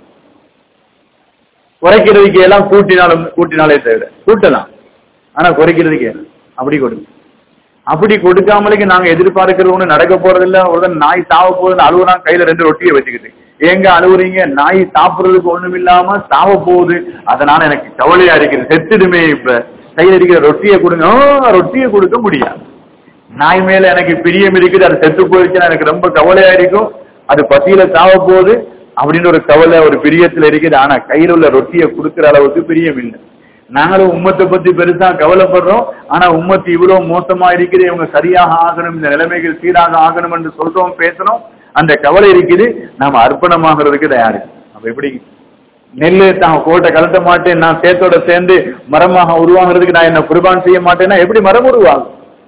குறைக்கிறதுக்கு எல்லாம் கூட்டினாலும் கூட்டினாலே தவிர கூட்டலாம் ஆனா குறைக்கிறதுக்கு என்ன? அப்படி கொடுங்க அப்படி கொடுக்காமலுக்கு நாங்க எதிர்பார்க்கிறது ஒண்ணு நடக்க போறதில்ல ஒரு நாய் சாவ போகுதுன்னு அழுகுறான் கையில ரெண்டு ரொட்டியை வச்சுக்கிட்டு ஏங்க அழுகுறீங்க நாய் சாப்பிடுறதுக்கு ஒண்ணும் இல்லாம சாவ போகுது அதனால எனக்கு கவலையா இருக்குது செத்துடுமே இப்ப கையில இருக்கிற ரொட்டியை கொடுங்க ஆ, ரொட்டியை கொடுக்க முடியாது நாய் மேல எனக்கு பிரியம் இருக்குது அது செத்து போயிடுச்சுன்னா எனக்கு ரொம்ப கவலையா இருக்கும் அது பசியில சாவ போகுது அப்படின்னு ஒரு கவலை ஒரு பிரியத்துல இருக்குது ஆனா கையில உள்ள ரொட்டியை கொடுக்கிற அளவுக்கு பிரியம் இல்லை நாங்களும் உம்மத்தை பத்தி பெருசா கவலைப்படுறோம் ஆனா உம்மத்து இவ்வளவு மோசமா இருக்குது இவங்க சரியாக ஆகணும் இந்த நிலைமைகள் சீராக ஆகணும் என்று சொல்றோம் பேசுறோம் அந்த கவலை இருக்குது நாம அர்ப்பணமாகிறதுக்கு தயாரு அப்ப எப்படி நெல்லு தான் கோட்டை கலட்ட மாட்டேன் நான் சேத்தோட சேர்ந்து மரமாக உருவாகிறதுக்கு நான் என்ன குர்பான் செய்ய மாட்டேன்னா எப்படி மரம் உருவாகும்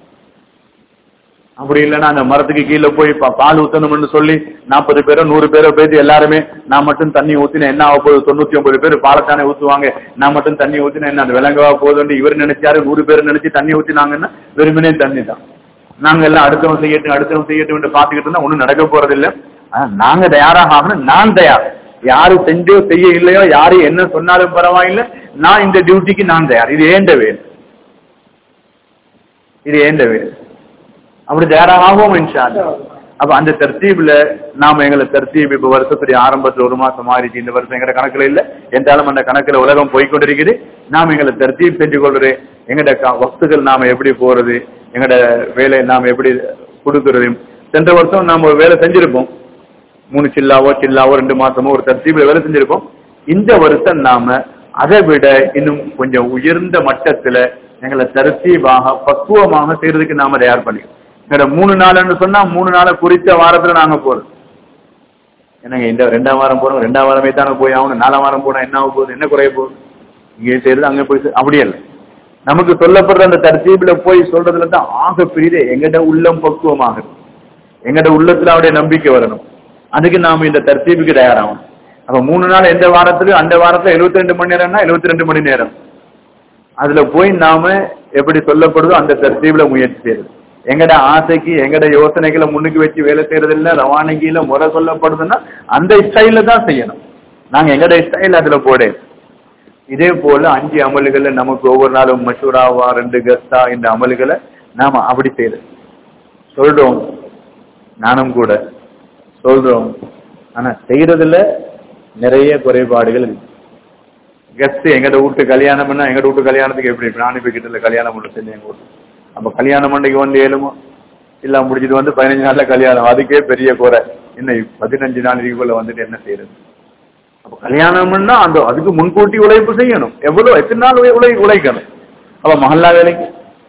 அப்படி இல்லைன்னா அந்த மரத்துக்கு கீழே போய் பா- பால் ஊத்தணும்னு சொல்லி நாற்பது பேரோ நூறு பேரோ பேசி எல்லாருமே நான் மட்டும் தண்ணி ஊத்தினா என்ன ஆக போகுது தொண்ணூத்தி ஒன்பது பேர் பாலத்தானே ஊத்துவாங்க நான் மட்டும் தண்ணி ஊத்தினா என்ன அது விளங்கவா போகுதுன்னு இவர் நினைச்சாரு நூறு பேர் நினைச்சு தண்ணி ஊத்தினாங்கன்னா வெறுமனே தண்ணி தான் நாங்க எல்லாம் அடுத்தவன் செய்யட்டும் அடுத்தவன் செய்யட்டும் என்று பாத்துக்கிட்டு இருந்தா ஒண்ணும் நடக்க போறதில்லை ஆனா நாங்க தயாராக ஆகணும் நான் தயார் யாரு செஞ்சோ செய்ய இல்லையோ யாரு என்ன சொன்னாலும் பரவாயில்லை நான் இந்த டியூட்டிக்கு நான் தயார் இது ஏண்ட வேலை இது ஏண்ட வேலை அப்படி தயாராகவும் இன்ஷா அல்லாஹ். அப்ப அந்த தர்த்தீப்ல நாம எங்களை தர்த்தீப் இப்ப வருஷத்துடைய ஆரம்பத்துல ஒரு மாசம் மாறிச்சு இந்த வருஷம் எங்கட கணக்குல இல்ல என்றாலும் அந்த கணக்குல உலகம் போய்க்கொண்டிருக்குது நாம எங்களை தர்த்தீப் செஞ்சு கொள்றது எங்கட க- வஸ்துகள் நாம எப்படி போறது எங்கட வேலை நாம எப்படி கொடுக்கறது சென்ற வருஷம் நாம ஒரு வேலை செஞ்சிருப்போம் மூணு சில்லாவோ சில்லாவோ ரெண்டு மாசமோ ஒரு தர்த்தீப்ல வேலை செஞ்சிருப்போம் இந்த வருஷம் நாம அதை விட இன்னும் கொஞ்சம் உயர்ந்த மட்டத்துல எங்களை தர்த்தீபாக பக்குவமாக செய்யறதுக்கு நாம தயார் பண்ணிக்கணும் எங்கட மூணு நாள்னு சொன்னா மூணு நாளை குறித்த வாரத்துல நாங்க போறோம் என்னங்க இந்த ரெண்டாம் வாரம் போறோம் ரெண்டாம் வாரமே தானே போய் ஆகணும் நாலாம் வாரம் போனா என்ன ஆக போகுது என்ன குறைய போகுது இங்கே செய்யறது அங்க போய் செய்~ அப்படியே இல்லை நமக்கு சொல்லப்படுற அந்த தர்த்தீபில போய் சொல்றதுல தான் ஆக பெரியதே எங்கட உள்ளம் பக்குவமாகுது எங்கட உள்ளத்துல அவருடைய நம்பிக்கை வரணும் அதுக்கு நாம இந்த தர்த்தீபுக்கு தயாராகணும் அப்ப மூணு நாள் எந்த வாரத்துல அந்த வாரத்துல 72 ரெண்டு மணி நேரம்னா 72 ரெண்டு மணி நேரம் அதுல போய் நாம எப்படி சொல்லப்படுதோ அந்த தர்த்தீபில முயற்சி செய்யறது எங்கட ஆசைக்கு எங்கட யோசனைகளை முன்னுக்கு வச்சு வேலை செய்யறது இல்ல ரவானகியில முறை சொல்லப்படுதுன்னா அந்த ஸ்டைல தான் செய்யணும் நாங்க எங்கட ஸ்டைல் அதுல போட இதே போல அஞ்சு அமல்களை நமக்கு ஒவ்வொரு நாளும் மஷூராவா ரெண்டு கஸ்தா இந்த அமல்களை நாம அப்படி செய்யறது சொல்றோம் நானும் கூட சொல்றோம் ஆனா செய்யறதுல நிறைய குறைபாடுகள் இருக்கு கெஸ்ட் எங்கட வீட்டு கல்யாணம் பண்ணா எங்கட வீட்டு கல்யாணத்துக்கு எப்படி இப்ப நானே போய் கிட்ட கல்யாணம் பண்ண செஞ்சு எங்க வீட்டு அப்ப கல்யாணம் மண்டைக்கு வந்து ஏழுமோ இல்ல முடிச்சிட்டு வந்து பதினஞ்சு நாள்ல கல்யாணம் அதுக்கே பெரிய குறை இன்னும் பதினஞ்சு நாள் இதுக்குள்ள வந்துட்டு என்ன செய்யறது அப்ப கல்யாணம்னா அந்த அதுக்கு முன்கூட்டி உழைப்பு செய்யணும் எவ்வளவு எத்தனை நாள் உழை உழை- உழைக்கணும் அப்ப மஹல்லா வேலைக்கு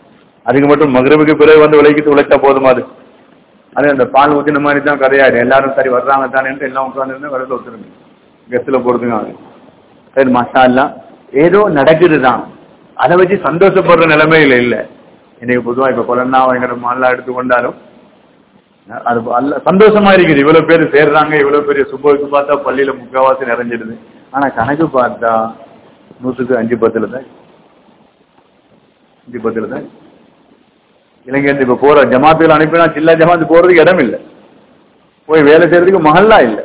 அதுக்கு மட்டும் மகரவுக்கு பிறகு வந்து உழைக்கிட்டு உழைச்சா போதுமா அது அது அந்த பால் ஊத்தின மாதிரி தான் கதையாடு எல்லாரும் சரி வர்றாங்க தானேன்ட்டு எல்லாம் உட்காந்துருந்து வரல ஒத்துருங்க கெஸ்ட்ல போடுதுங்க அது சரி மஷா எல்லாம் ஏதோ நடக்குது தான் அதை வச்சு சந்தோஷப்படுற நிலைமையில இல்லை இன்னைக்கு பொதுவா இப்ப கொலன்னா எங்கிற மாலாம் எடுத்துக்கொண்டாலும் அது அல்ல சந்தோஷமா இருக்குது இவ்வளவு பேர் சேர்றாங்க இவ்வளவு பெரிய சுபோக்கு பார்த்தா பள்ளியில முக்காவாசி நிறைஞ்சிடுது ஆனா கணக்கு பார்த்தா நூத்துக்கு அஞ்சு பத்துல தான் அஞ்சு பத்துல தான் இளைஞர் இப்ப போற ஜமாத்துகள் அனுப்பினா சில்லா ஜமாத்து போறதுக்கு இடம் இல்லை போய் வேலை செய்யறதுக்கு மகல்லா இல்லை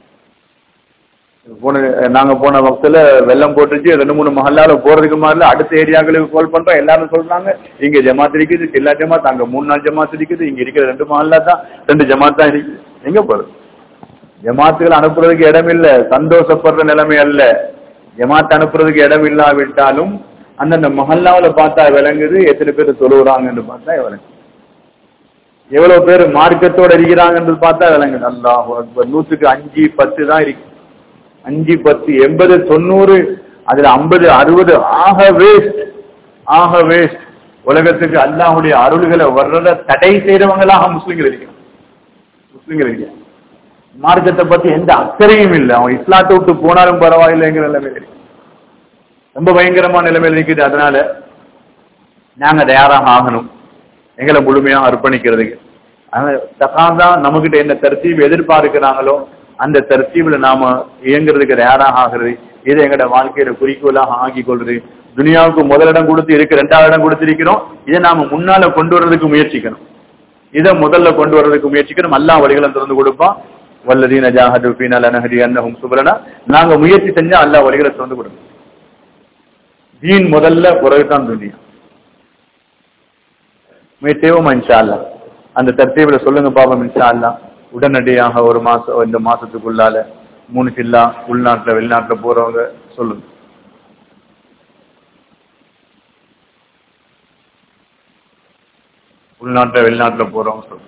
போன நாங்க போன வக்துல வெள்ளம் போட்டுச்சு ரெண்டு மூணு மஹல்லால போறதுக்கு மாதிரி அடுத்த ஏரியாக்களுக்கு கால் பண்றோம் எல்லாரும் சொல்றாங்க இங்க ஜமாத் இருக்குது சில்லா ஜமாத் அங்க மூணு நாள் ஜமாத் இருக்குது இங்க இருக்கிற ரெண்டு மஹல்லா தான் ரெண்டு ஜமாத் தான் இருக்குது எங்க போறது ஜமாத்துகள் அனுப்புறதுக்கு இடம் இல்ல சந்தோஷப்படுற நிலைமை அல்ல ஜமாத் அனுப்புறதுக்கு இடம் இல்லாவிட்டாலும் அந்தந்த மஹல்லாவில பார்த்தா விளங்குது எத்தனை பேர் தொழுகிறாங்கன்னு பார்த்தா விளங்குது எவ்வளவு பேர் மார்க்கத்தோட இருக்கிறாங்கன்றது பார்த்தா விளங்குது அல்லாஹ் அக்பர் நூத்துக்கு அஞ்சு பத்து தான் இருக்கு அஞ்சு பத்து எண்பது தொண்ணூறு அதுல ஐம்பது அறுபது ஆக வேஸ்ட் ஆக வேஸ்ட் உலகத்துக்கு அல்லாஹுடைய அருள்களை வர்றத தடை செய்யறவங்களாக முஸ்லிம்கள் இருக்கிறாங்க முஸ்லிம்கள் இருக்கிறாங்க மார்க்கத்தை பத்தி எந்த அக்கறையும் இல்லை அவன் இஸ்லாத்தை விட்டு போனாலும் பரவாயில்லைங்கிற நிலைமையில இருக்கு ரொம்ப பயங்கரமான நிலைமையில இருக்குது அதனால நாங்க தயாராக ஆகணும் எங்களை முழுமையாக அர்ப்பணிக்கிறதுக்கு தகாதான் நம்மகிட்ட என்ன தர்த்தீப் எதிர்பார்க்கிறாங்களோ அந்த தர்த்தீப்ல நாம இயங்குறதுக்கு தயாராக ஆகிறது இது எங்களோட வாழ்க்கையில குறிக்கோளாக ஆக்கி கொள்றது துனியாவுக்கு முதலிடம் கொடுத்து இருக்கு ரெண்டாவது இடம் கொடுத்திருக்கிறோம் இதை நாம முன்னால கொண்டு வர்றதுக்கு முயற்சிக்கணும் இதை முதல்ல கொண்டு வர்றதுக்கு முயற்சிக்கணும் எல்லா வழிகளும் திறந்து கொடுப்பான் வல்லதீன ஜாஹது ஃபீனா லனஹதி அன்னஹும் சுபலனா நாங்க முயற்சி செஞ்சா எல்லா வழிகளை திறந்து கொடுக்கணும் தீன் முதல்ல பிறகுதான் துனியா முயற்சியோமா இன்ஷா அல்லா அந்த தர்த்தீவில சொல்லுங்க பாப்போம் இன்ஷா அல்லா உடனடியாக ஒரு மாசம் இந்த மாசத்துக்குள்ளால மூணு சில்லா உள்நாட்டுல வெளிநாட்டுல போறவங்க சொல்லுங்க உள்நாட்டுல வெளிநாட்டுல போறவங்க சொல்லுங்க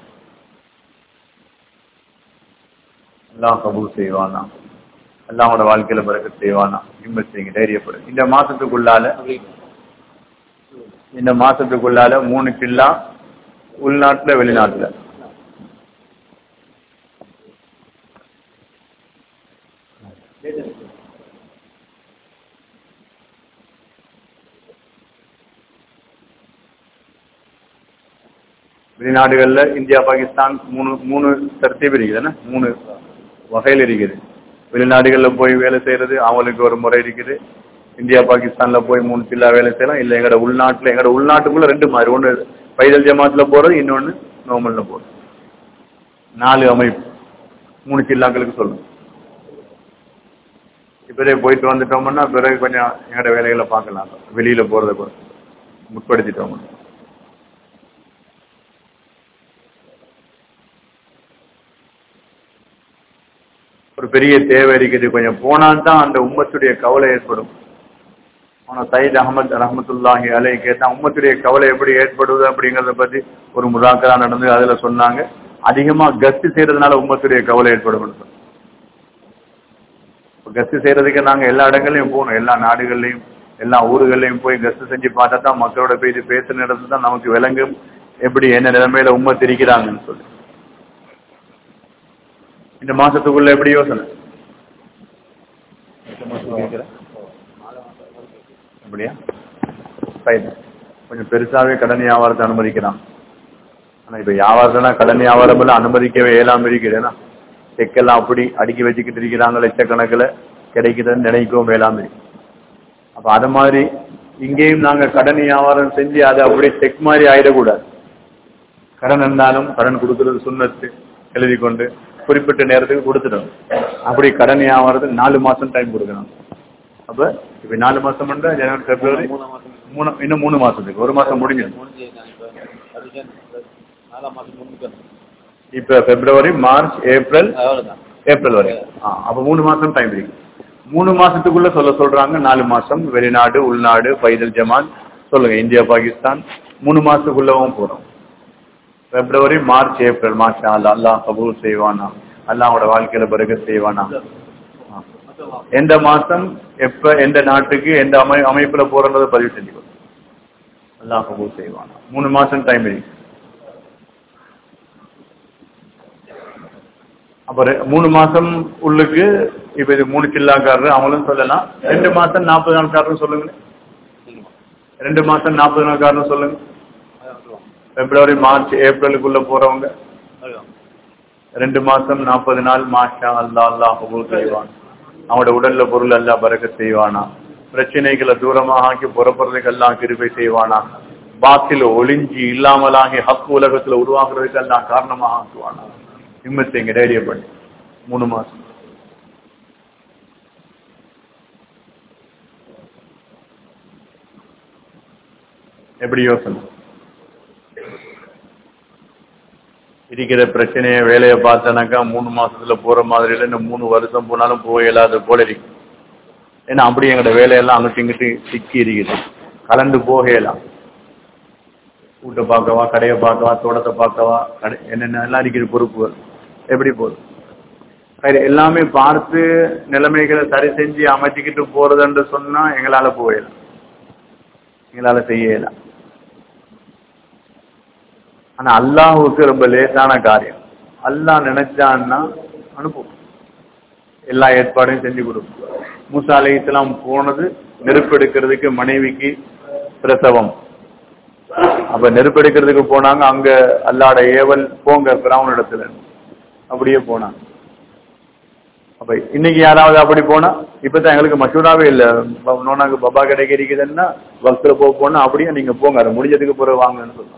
எல்லாம் கபூல் செய்வானா எல்லாவோட வாழ்க்கையில பிறகு செய்வானா ஹிம்மத் செய்யுங்க தைரியப்படு இந்த மாசத்துக்குள்ளால இந்த மாசத்துக்குள்ளால மூணு கில்லா உள்நாட்டுல வெளிநாட்டுல வெளிநாடுகள்ல இந்தியா பாகிஸ்தான் மூணு மூணு தர்த்தீப் இருக்குதுன்னா மூணு வகையில் இருக்குது வெளிநாடுகள்ல போய் வேலை செய்யறது அவங்களுக்கு ஒரு முறை இருக்குது இந்தியா பாகிஸ்தான்ல போய் மூணு சில்லா வேலை செய்யலாம் இல்ல எங்கட உள்நாட்டுல எங்கட உள்நாட்டுக்குள்ள ரெண்டு மாதிரி ஒண்ணு பைதல் ஜமாத்துல போறது இன்னொன்னு நோமல்ல போறது நாலு அமைப்பு மூணு சில்லாக்களுக்கு சொல்லும் இப்பதே போயிட்டு வந்துட்டோம்னா பிறகு கொஞ்சம் எங்கட வேலைகளை பார்க்கலாம் வெளியில போறத கூட முற்படுத்திட்டோம் ஒரு பெரிய தேவை இருக்குது கொஞ்சம் போனால் தான் அந்த உம்மத்துடைய கவலை ஏற்படும் ஆனா சயித் அகமது ரஹமத்துல்லாஹி அலை கேட்டா உம்மத்துடைய கவலை எப்படி ஏற்படுது அப்படிங்கறத பத்தி ஒரு முதாக்கரா நடந்து அதுல சொன்னாங்க அதிகமா கஸ்து செய்யறதுனால உம்மத்துடைய கவலை ஏற்படும் கஸ்து செய்யறதுக்கு நாங்க எல்லா இடங்கள்லயும் போகணும் எல்லா நாடுகள்லயும் எல்லா ஊர்கள்லயும் போய் கஸ்து செஞ்சு பார்த்தா தான் மக்களோட பேசி பேசுற இடத்துல தான் நமக்கு விளங்கும் எப்படி என்ன நிலைமையில உம்மத்து இருக்கிறாங்கன்னு சொல்லி இந்த மாசத்துக்குள்ள எப்படி யோசனை அப்படியா ரைட் கொஞ்சம் பெருசாவே கடன் வியாபாரத்தை அனுமதிக்கிறான் ஆனா இப்ப வியாபாரம்னா கடன் வியாபாரம் எல்லாம் அனுமதிக்கவே இயலாம இருக்குதுன்னா செக்கெல்லாம் அப்படி அடுக்கி வச்சுக்கிட்டு இருக்கிறாங்க லட்சக்கணக்கில் கிடைக்குதுன்னு நினைக்கவும் வேளாம இருக்கு அப்ப அது மாதிரி இங்கேயும் நாங்க கடன் வியாபாரம் செஞ்சு அது அப்படியே செக் மாதிரி ஆயிடக்கூடாது கடன் இருந்தாலும் கடன் கொடுக்கறது சுண்ணத்து எழுதி கொண்டு குறிப்பிட்ட நேரத்துக்கு கொடுத்துட்டோம் அப்படி கடன் வியாபாரத்துக்கு நாலு மாசம் டைம் கொடுக்கணும் அப்ப இப்ப நாலு மாசம் ஜனவரி பிப்ரவரி மூணு இன்னும் மூணு மாசத்துக்கு ஒரு மாசம் முடிஞ்சது இப்ப பிப்ரவரி மார்ச் ஏப்ரல் ஏப்ரல் வரை அப்ப மூணு மாசம் டைம் இருக்கு மூணு மாசத்துக்குள்ள சொல்ல சொல்றாங்க நாலு மாசம் வெளிநாடு உள்நாடு பைதல் ஜமான் சொல்லுங்க இந்தியா பாகிஸ்தான் மூணு மாசத்துக்குள்ளவும் போறோம் February March April March Allah கபூல் செய்வானா அல்லாஹோட வாழ்க்கையில பிறகு செய்வானா எந்த மாசம் எப்ப எந்த நாட்டுக்கு எந்த அமை அமைப்புல போறன்றதை பதிவு செஞ்சுக்கணும் அல்லாஹ் கபூல் செய்வானா மூணு மாசம் டைம் இருக்கு அப்ப ரெ- மூணு மாசம் உள்ளுக்கு இப்ப இது மூணு சில்லாக்காரர் அவங்களும் சொல்லலாம் ரெண்டு மாசம் நாற்பது நாள்காரரும் சொல்லுங்களேன் ரெண்டு மாசம் நாற்பது நாள்காரரும் சொல்லுங்க பிப்ரவரி மார்ச் ஏப்ரலுக்குள்ள போறவங்க ரெண்டு மாசம் நாற்பது நாள் மாஷா அல்லா அல்லாஹ் கபூல் செய்வான் அவனோட உடல்ல பொருள் எல்லாம் பறக்க செய்வானா பிரச்சனைகளை தூரமாக ஆக்கி புறப்படுறதுக்கு எல்லாம் கிருபை செய்வானா பாக்கில ஒளிஞ்சி இல்லாமலாகி ஹக்கு உலகத்துல உருவாக்குறதுக்கு எல்லாம் காரணமாக ஆக்குவானா ஹிம்மத்தை இங்க ரேடியோ பண்ணி மூணு மாசம் எப்படி யோசனை இருக்கிற பிரச்சனைய வேலையை பார்த்தனாக்கா மூணு மாசத்துல போற மாதிரி இல்லை இன்னும் மூணு வருஷம் போனாலும் போக இயலாத போல இருக்கு ஏன்னா அப்படி எங்களோட வேலையெல்லாம் அங்கிட்டு இங்கிட்டு சிக்கி இருக்குது கலந்து போக இயலாம் வீட்டை பார்க்கவா கடையை பார்க்கவா தோட்டத்தை பார்க்கவா கடை என்னென்ன எல்லாம் இருக்கிற பொறுப்பு எப்படி போகுது சரி எல்லாமே பார்த்து நிலைமைகளை சரி செஞ்சு அமைச்சுக்கிட்டு போறதுன்னு சொன்னா எங்களால போயிடலாம் எங்களால செய்ய இயலாம் ஆனா அல்லாஹுக்கு ரொம்ப லேசான காரியம் அல்லாஹ் நினைச்சான்னா அனுப்பும் எல்லா ஏற்பாடையும் செஞ்சு கொடுக்கும் மூசா அலைஹிஸ்ஸலாம் போனது நெருப்பெடுக்கிறதுக்கு மனைவிக்கு பிரசவம் அப்ப நெருப்பெடுக்கிறதுக்கு போனாங்க அங்க அல்லாட ஏவல் போங்க பிராமண இடத்துல அப்படியே போனாங்க அப்ப இன்னைக்கு யாராவது அப்படி போனா இப்பதான் எங்களுக்கு மசூராவே இல்ல ப- நோனாக்கு பபா கிடைக்க இருக்குதுன்னா பஸ்ல போக போனா அப்படியே நீங்க போங்க அது முடிஞ்சதுக்கு பிறகு வாங்கன்னு சொல்லுவாங்க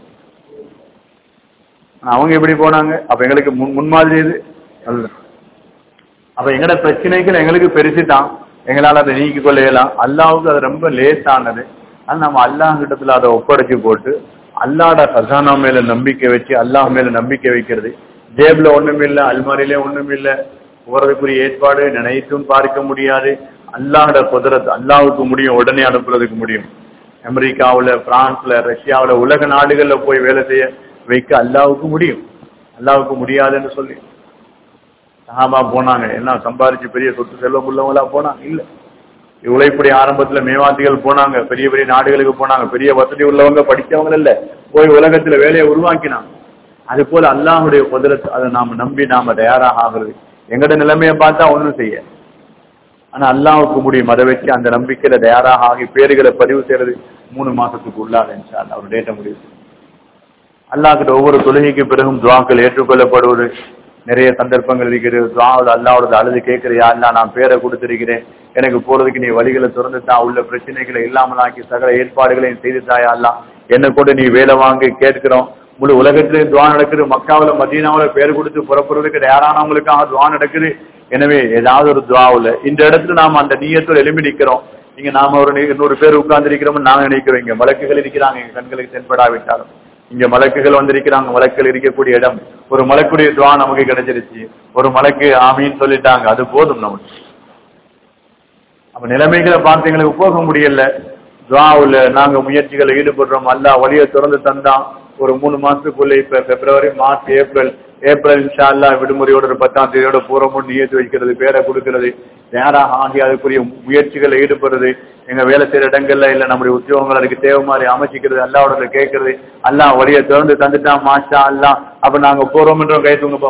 ஆனா அவங்க எப்படி போனாங்க அப்ப எங்களுக்கு முன் முன்மாதிரி இது அல்ல அப்ப எங்கட பிரச்சனைகள் எங்களுக்கு பெருசுதான் எங்களால அதை நீக்கி கொள்ள இயலாம் அல்லாவுக்கு அது ரொம்ப லேசானது அது நம்ம அல்லாஹ் கிட்டத்துல அதை ஒப்படைச்சு போட்டு அல்லாட கசானா மேல நம்பிக்கை வச்சு அல்லாஹ் மேல நம்பிக்கை வைக்கிறது ஜேப்ல ஒண்ணும் இல்ல அல்மாரியில ஒண்ணும் இல்ல போறதுக்குரிய ஏற்பாடு நினைத்தும் பார்க்க முடியாது அல்லாஹோட குதிரத் அல்லாஹ்வுக்கு முடியும் உடனே அனுப்புறதுக்கு முடியும் அமெரிக்காவுல பிரான்ஸ்ல ரஷ்யாவுல உலக நாடுகள்ல போய் வேலை செய்ய வைக்க அல்லாஹ்வுக்கு முடியும் அல்லாஹ்வுக்கு முடியாதுன்னு சொல்லி சஹாபா போனாங்க என்ன சம்பாரிச்சு பெரிய சொத்து செல்வம் உள்ளவங்களா போனாங்க இல்ல இவ்வளவு இப்படி ஆரம்பத்துல மேவாத்திகள் போனாங்க பெரிய பெரிய நாடுகளுக்கு போனாங்க பெரிய வசதி உள்ளவங்க படிச்சவங்க இல்ல போய் உலகத்துல வேலையை உருவாக்கினாங்க அது போல அல்லாஹுடைய குதிரத் அதை நாம நம்பி நாம தயாராக ஆகுறது எங்கட நிலைமையை பார்த்தா ஒண்ணும் செய்ய ஆனா அல்லாஹ்வுக்கு முடியும் அதை வச்சு அந்த நம்பிக்கையில தயாராக ஆகி பேருகளை பதிவு செய்யறது மூணு மாசத்துக்கு உள்ளாக இன்ஷா அல்லாஹ் ஒரு டேட்டை முடிவு செய்யும். அல்லாஹ்கிட்ட ஒவ்வொரு தொழுகைக்கு பிறகும் துவாக்கள் ஏற்றுக்கொள்ளப்படுவது நிறைய சந்தர்ப்பங்கள் இருக்கிறது துவாவோட அல்லாவோட அழுது கேட்கிறியா அல்லா நான் பேரை கொடுத்திருக்கிறேன் எனக்கு போறதுக்கு நீ வழிகளை திறந்து தா உள்ள பிரச்சனைகளை இல்லாமலாக்கி சகல ஏற்பாடுகளையும் செய்து தாயா அல்லா என்ன கொண்டு நீ வேலை வாங்கி கேட்கிறோம் முழு உலகத்திலேயும் துவா நடக்குது மக்காவுல மதீனாவுல பேர் கொடுத்து புறப்படுறதுக்கு தயாரானவங்களுக்காக துவா நடக்குது எனவே ஏதாவது ஒரு துவாவுல இந்த இடத்துல நாம அந்த நீயத்தோடு எழுப்பி நிக்கிறோம் இங்க நாம ஒரு நூ- நூறு பேர் உட்கார்ந்து இருக்கிறோம் நாங்க நினைக்கிறோம் இங்க வழக்குகள் இருக்கிறாங்க எங்க கண்களுக்கு தென்படாவிட்டாலும் இங்க மலக்குகள் வந்திருக்கிறாங்க மலக்குகள் இருக்கக்கூடிய இடம் ஒரு மலக்குடைய துவா நமக்கு கிடைச்சிருச்சு ஒரு மலக்கு ஆமின்னு சொல்லிட்டாங்க அது போதும் நமக்கு அப்ப நிலைமைகளை பார்த்து எங்களுக்கு போக முடியல துவாவுல நாங்க முயற்சிகளை ஈடுபடுறோம் அல்லா வழியை திறந்து தந்தான் ஒரு மூணு மாசத்துக்குள்ள இப்ப பிப்ரவரி மார்ச் ஏப்ரல் ஏப்ரல் இன்ஷா அல்லா விடுமுறையோட ஒரு பத்தாம் தேதியோட பூரமும் நியத்து வைக்கிறது பேரை கொடுக்கிறது நேராக ஆகி அதுக்குரிய முயற்சிகளை ஈடுபடுறது எங்க வேலை செய்யற இடங்கள்ல இல்ல நம்முடைய உத்தியோகங்கள் அதுக்கு தேவை மாதிரி அமைச்சிக்கிறது அல்லாவோட கேட்கறது அல்லா வழியை திறந்து தந்துட்டான் மாஷா அல்லா அப்ப நாங்க போறோம்ன்றோம் கை தூங்கப்போ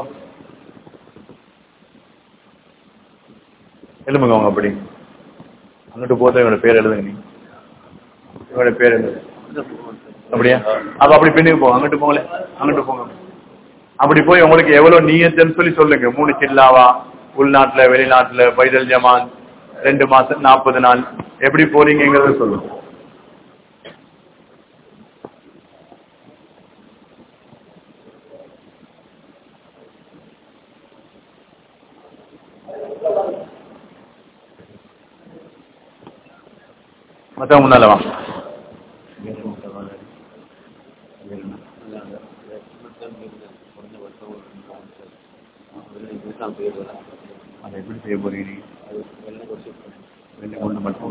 எழுமுங்க அவங்க அப்படி அங்கிட்டு போத இவனோட பேர் எழுதுங்க நீ இவனோட பேர் எழுது அப்படியா அப்ப அப்படி பின்னுக்கு போங்க அங்கிட்டு போங்களே அங்கிட்டு போங்க அப்படி போய் உங்களுக்கு எவ்வளவு நீயத்துன்னு சொல்லி சொல்லுங்க மூணு சில்லாவா உள்நாட்டுல வெளிநாட்டுல பைதல் ஜமான் ரெண்டு மாசம் நாற்பது நாள் எப்படி போறீங்கிறத சொல்லுங்க மத்தவங்க முன்னால வாங்க அதை எப்படி செய்ய போறீங்க ரெண்டு கொண்டு மட்டும்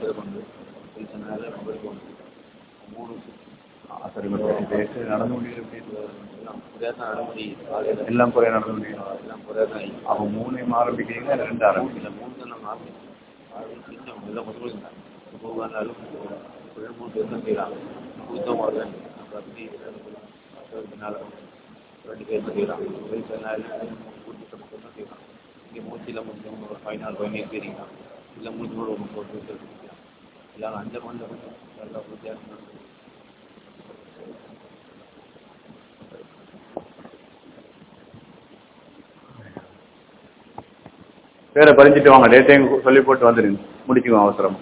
சரி மட்டும் பேசு நடந்து முடியுது எல்லாம் குறைய நடந்து முடியும் அப்போ மூணையும் ஆரம்பிக்கிறீங்க இல்ல ரெண்டு ஆரம்பிக்கிறீங்க ரெண்டு மூணு பேர் தான் செய்கிறாங்க புத்தம் வருவேன் அப்படி அதனால ரெண்டு பேர் தான் செய்கிறாங்க கூட்டு மக்கள் தான் செய்கிறாங்க இங்கே மூச்சியில் முடிஞ்சவங்க ஒரு பதினாறு பதினேழு பேர் இருக்காங்க இல்லை முடிஞ்ச ஒரு முப்பது பேர் இருக்காங்க எல்லாம் அஞ்சு மண்டலம் நல்லா வித்தியாசம் பேரை பதிஞ்சிட்டு வாங்க டேட்டையும் சொல்லி போட்டு வந்துடுங்க முடிச்சுக்குவோம் அவசரம்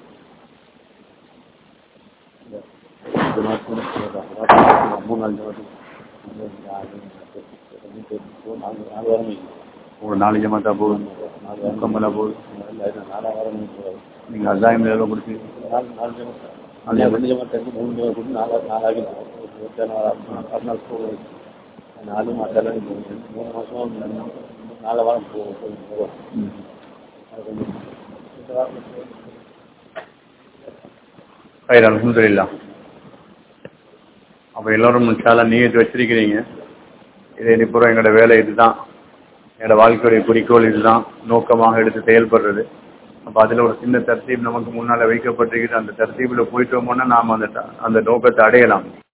இந்த மாதம் மூணு நாலு மாதம் நாலு நாலு வாரம் ஒரு நாலு ஜமாத்தா போகுது நாலு வாரம் கம்மலா போகுது நாலா வாரம் நீங்கள் அசாயம் எவ்வளோ கொடுத்து நாலு நாலு ஜமாத் நாலு ரெண்டு ஜமாத் இருக்கு மூணு ஜமாத் கொடுத்து நாலு நாலாகி ஆறு நாள் போகுது நாலு மாதம் மூணு மாதம் நாலு வாரம் போகும் ம். ஹைர் அல்ஹம்துலில்லா அப்போ எல்லோரும் இன்ஷால்லா நீயத்து வச்சிருக்கிறீங்க இது இனிப்புறம் எங்களோட வேலை இதுதான் எங்களோட வாழ்க்கையுடைய குறிக்கோள் இதுதான் நோக்கமாக எடுத்து செயல்படுறது அப்போ அதில் ஒரு சின்ன தர்த்தீப் நமக்கு முன்னால் வைக்கப்பட்டிருக்குது அந்த தர்த்தீபில் போயிட்டோமோன்னா நாம் அந்த ட- அந்த நோக்கத்தை அடையலாம்